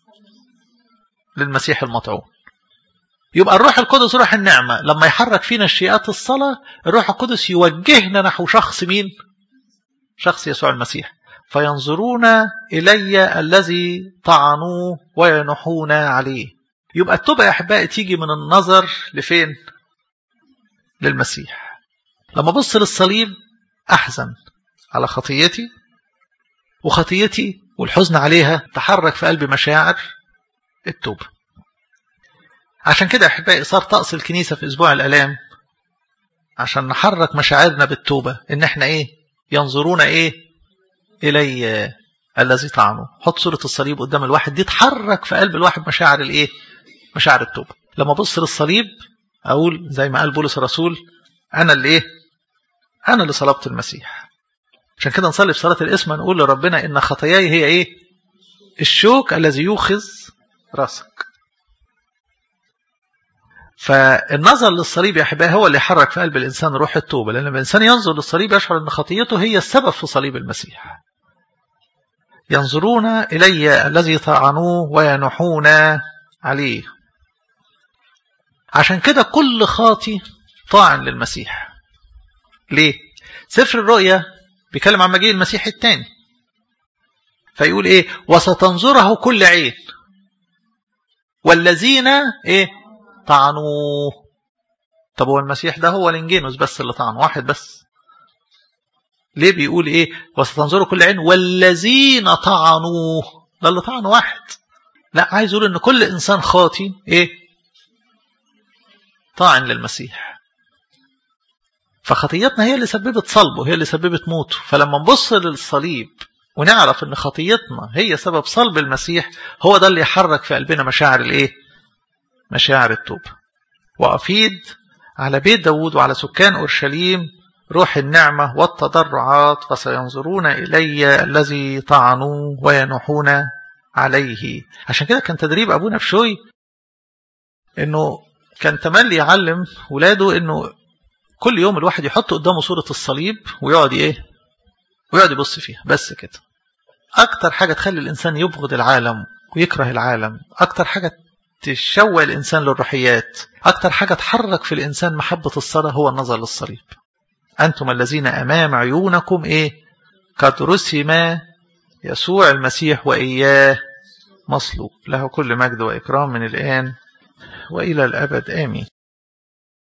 للمسيح المطعون يبقى الروح القدس روح النعمة لما يحرك فينا اشتياقات الصلاة الروح القدس يوجهنا نحو شخص مين شخص يسوع المسيح فينظرون إلي الذي طعنوه وينحون عليه يبقى التوبة يا أحبائي تيجي من النظر لفين للمسيح لما بص للصليب أحزن على خطيتي وخطيتي والحزن عليها تحرك في قلبي مشاعر التوبة عشان كده أحبائي صار طقس الكنيسة في أسبوع الألام عشان نحرك مشاعرنا بالتوبة إن احنا إيه ينظرون إيه إلي الذي طعنه حط صورة الصليب قدام الواحد دي تحرك في قلب الواحد مشاعر الإيه مشاعر التوبة لما أبص للصليب أقول زي ما قال بولس الرسول أنا اللي إيه أنا اللي صلبت المسيح عشان كده نصلي في صلاة الاسم نقول لربنا إن خطاياي هي إيه الشوك الذي يوخذ راسك فالنظر للصليب يا احبائي هو اللي يحرك في قلب الانسان روح التوبه لان الانسان ينظر للصليب يشعر ان خطيته هي السبب في صليب المسيح ينظرون الي الذي طعنوه وينحون عليه عشان كده كل خاطي طاعن للمسيح ليه سفر الرؤيا بيتكلم عن مجيء المسيح الثاني فيقول ايه وستنظره كل عين والذين ايه طعنوه طب هو المسيح ده هو الانجينوس بس اللي طعن واحد بس ليه بيقول ايه وستنظروا كل عين والذين طعنوه ده اللي طعن واحد لا عايز يقول ان كل انسان خاطي ايه طاعن للمسيح فخطيتنا هي اللي سببت صلبه هي اللي سببت موته فلما نبص للصليب ونعرف ان خطيتنا هي سبب صلب المسيح هو ده اللي يحرك في قلبنا مشاعر الايه مشاعر التوبة وأفيد على بيت داود وعلى سكان أورشليم روح النعمة والتضرعات فسينظرون إلي الذي طعنوا وينحون عليه عشان كده كان تدريب أبونا بشوي أنه كان تملي يعلم ولاده انه كل يوم الواحد يحط قدامه صورة الصليب ويقعد ايه ويقعد يبص فيها بس كده اكتر حاجة تخلي الانسان يبغض العالم ويكره العالم اكتر حاجة تشوق الانسان للروحيات اكتر حاجة تحرك في الانسان محبة الصلاة هو النظر للصليب انتم الذين امام عيونكم ايه قد رسم يسوع المسيح واياه مصلوب له كل مجد واكرام من الان والى الابد امين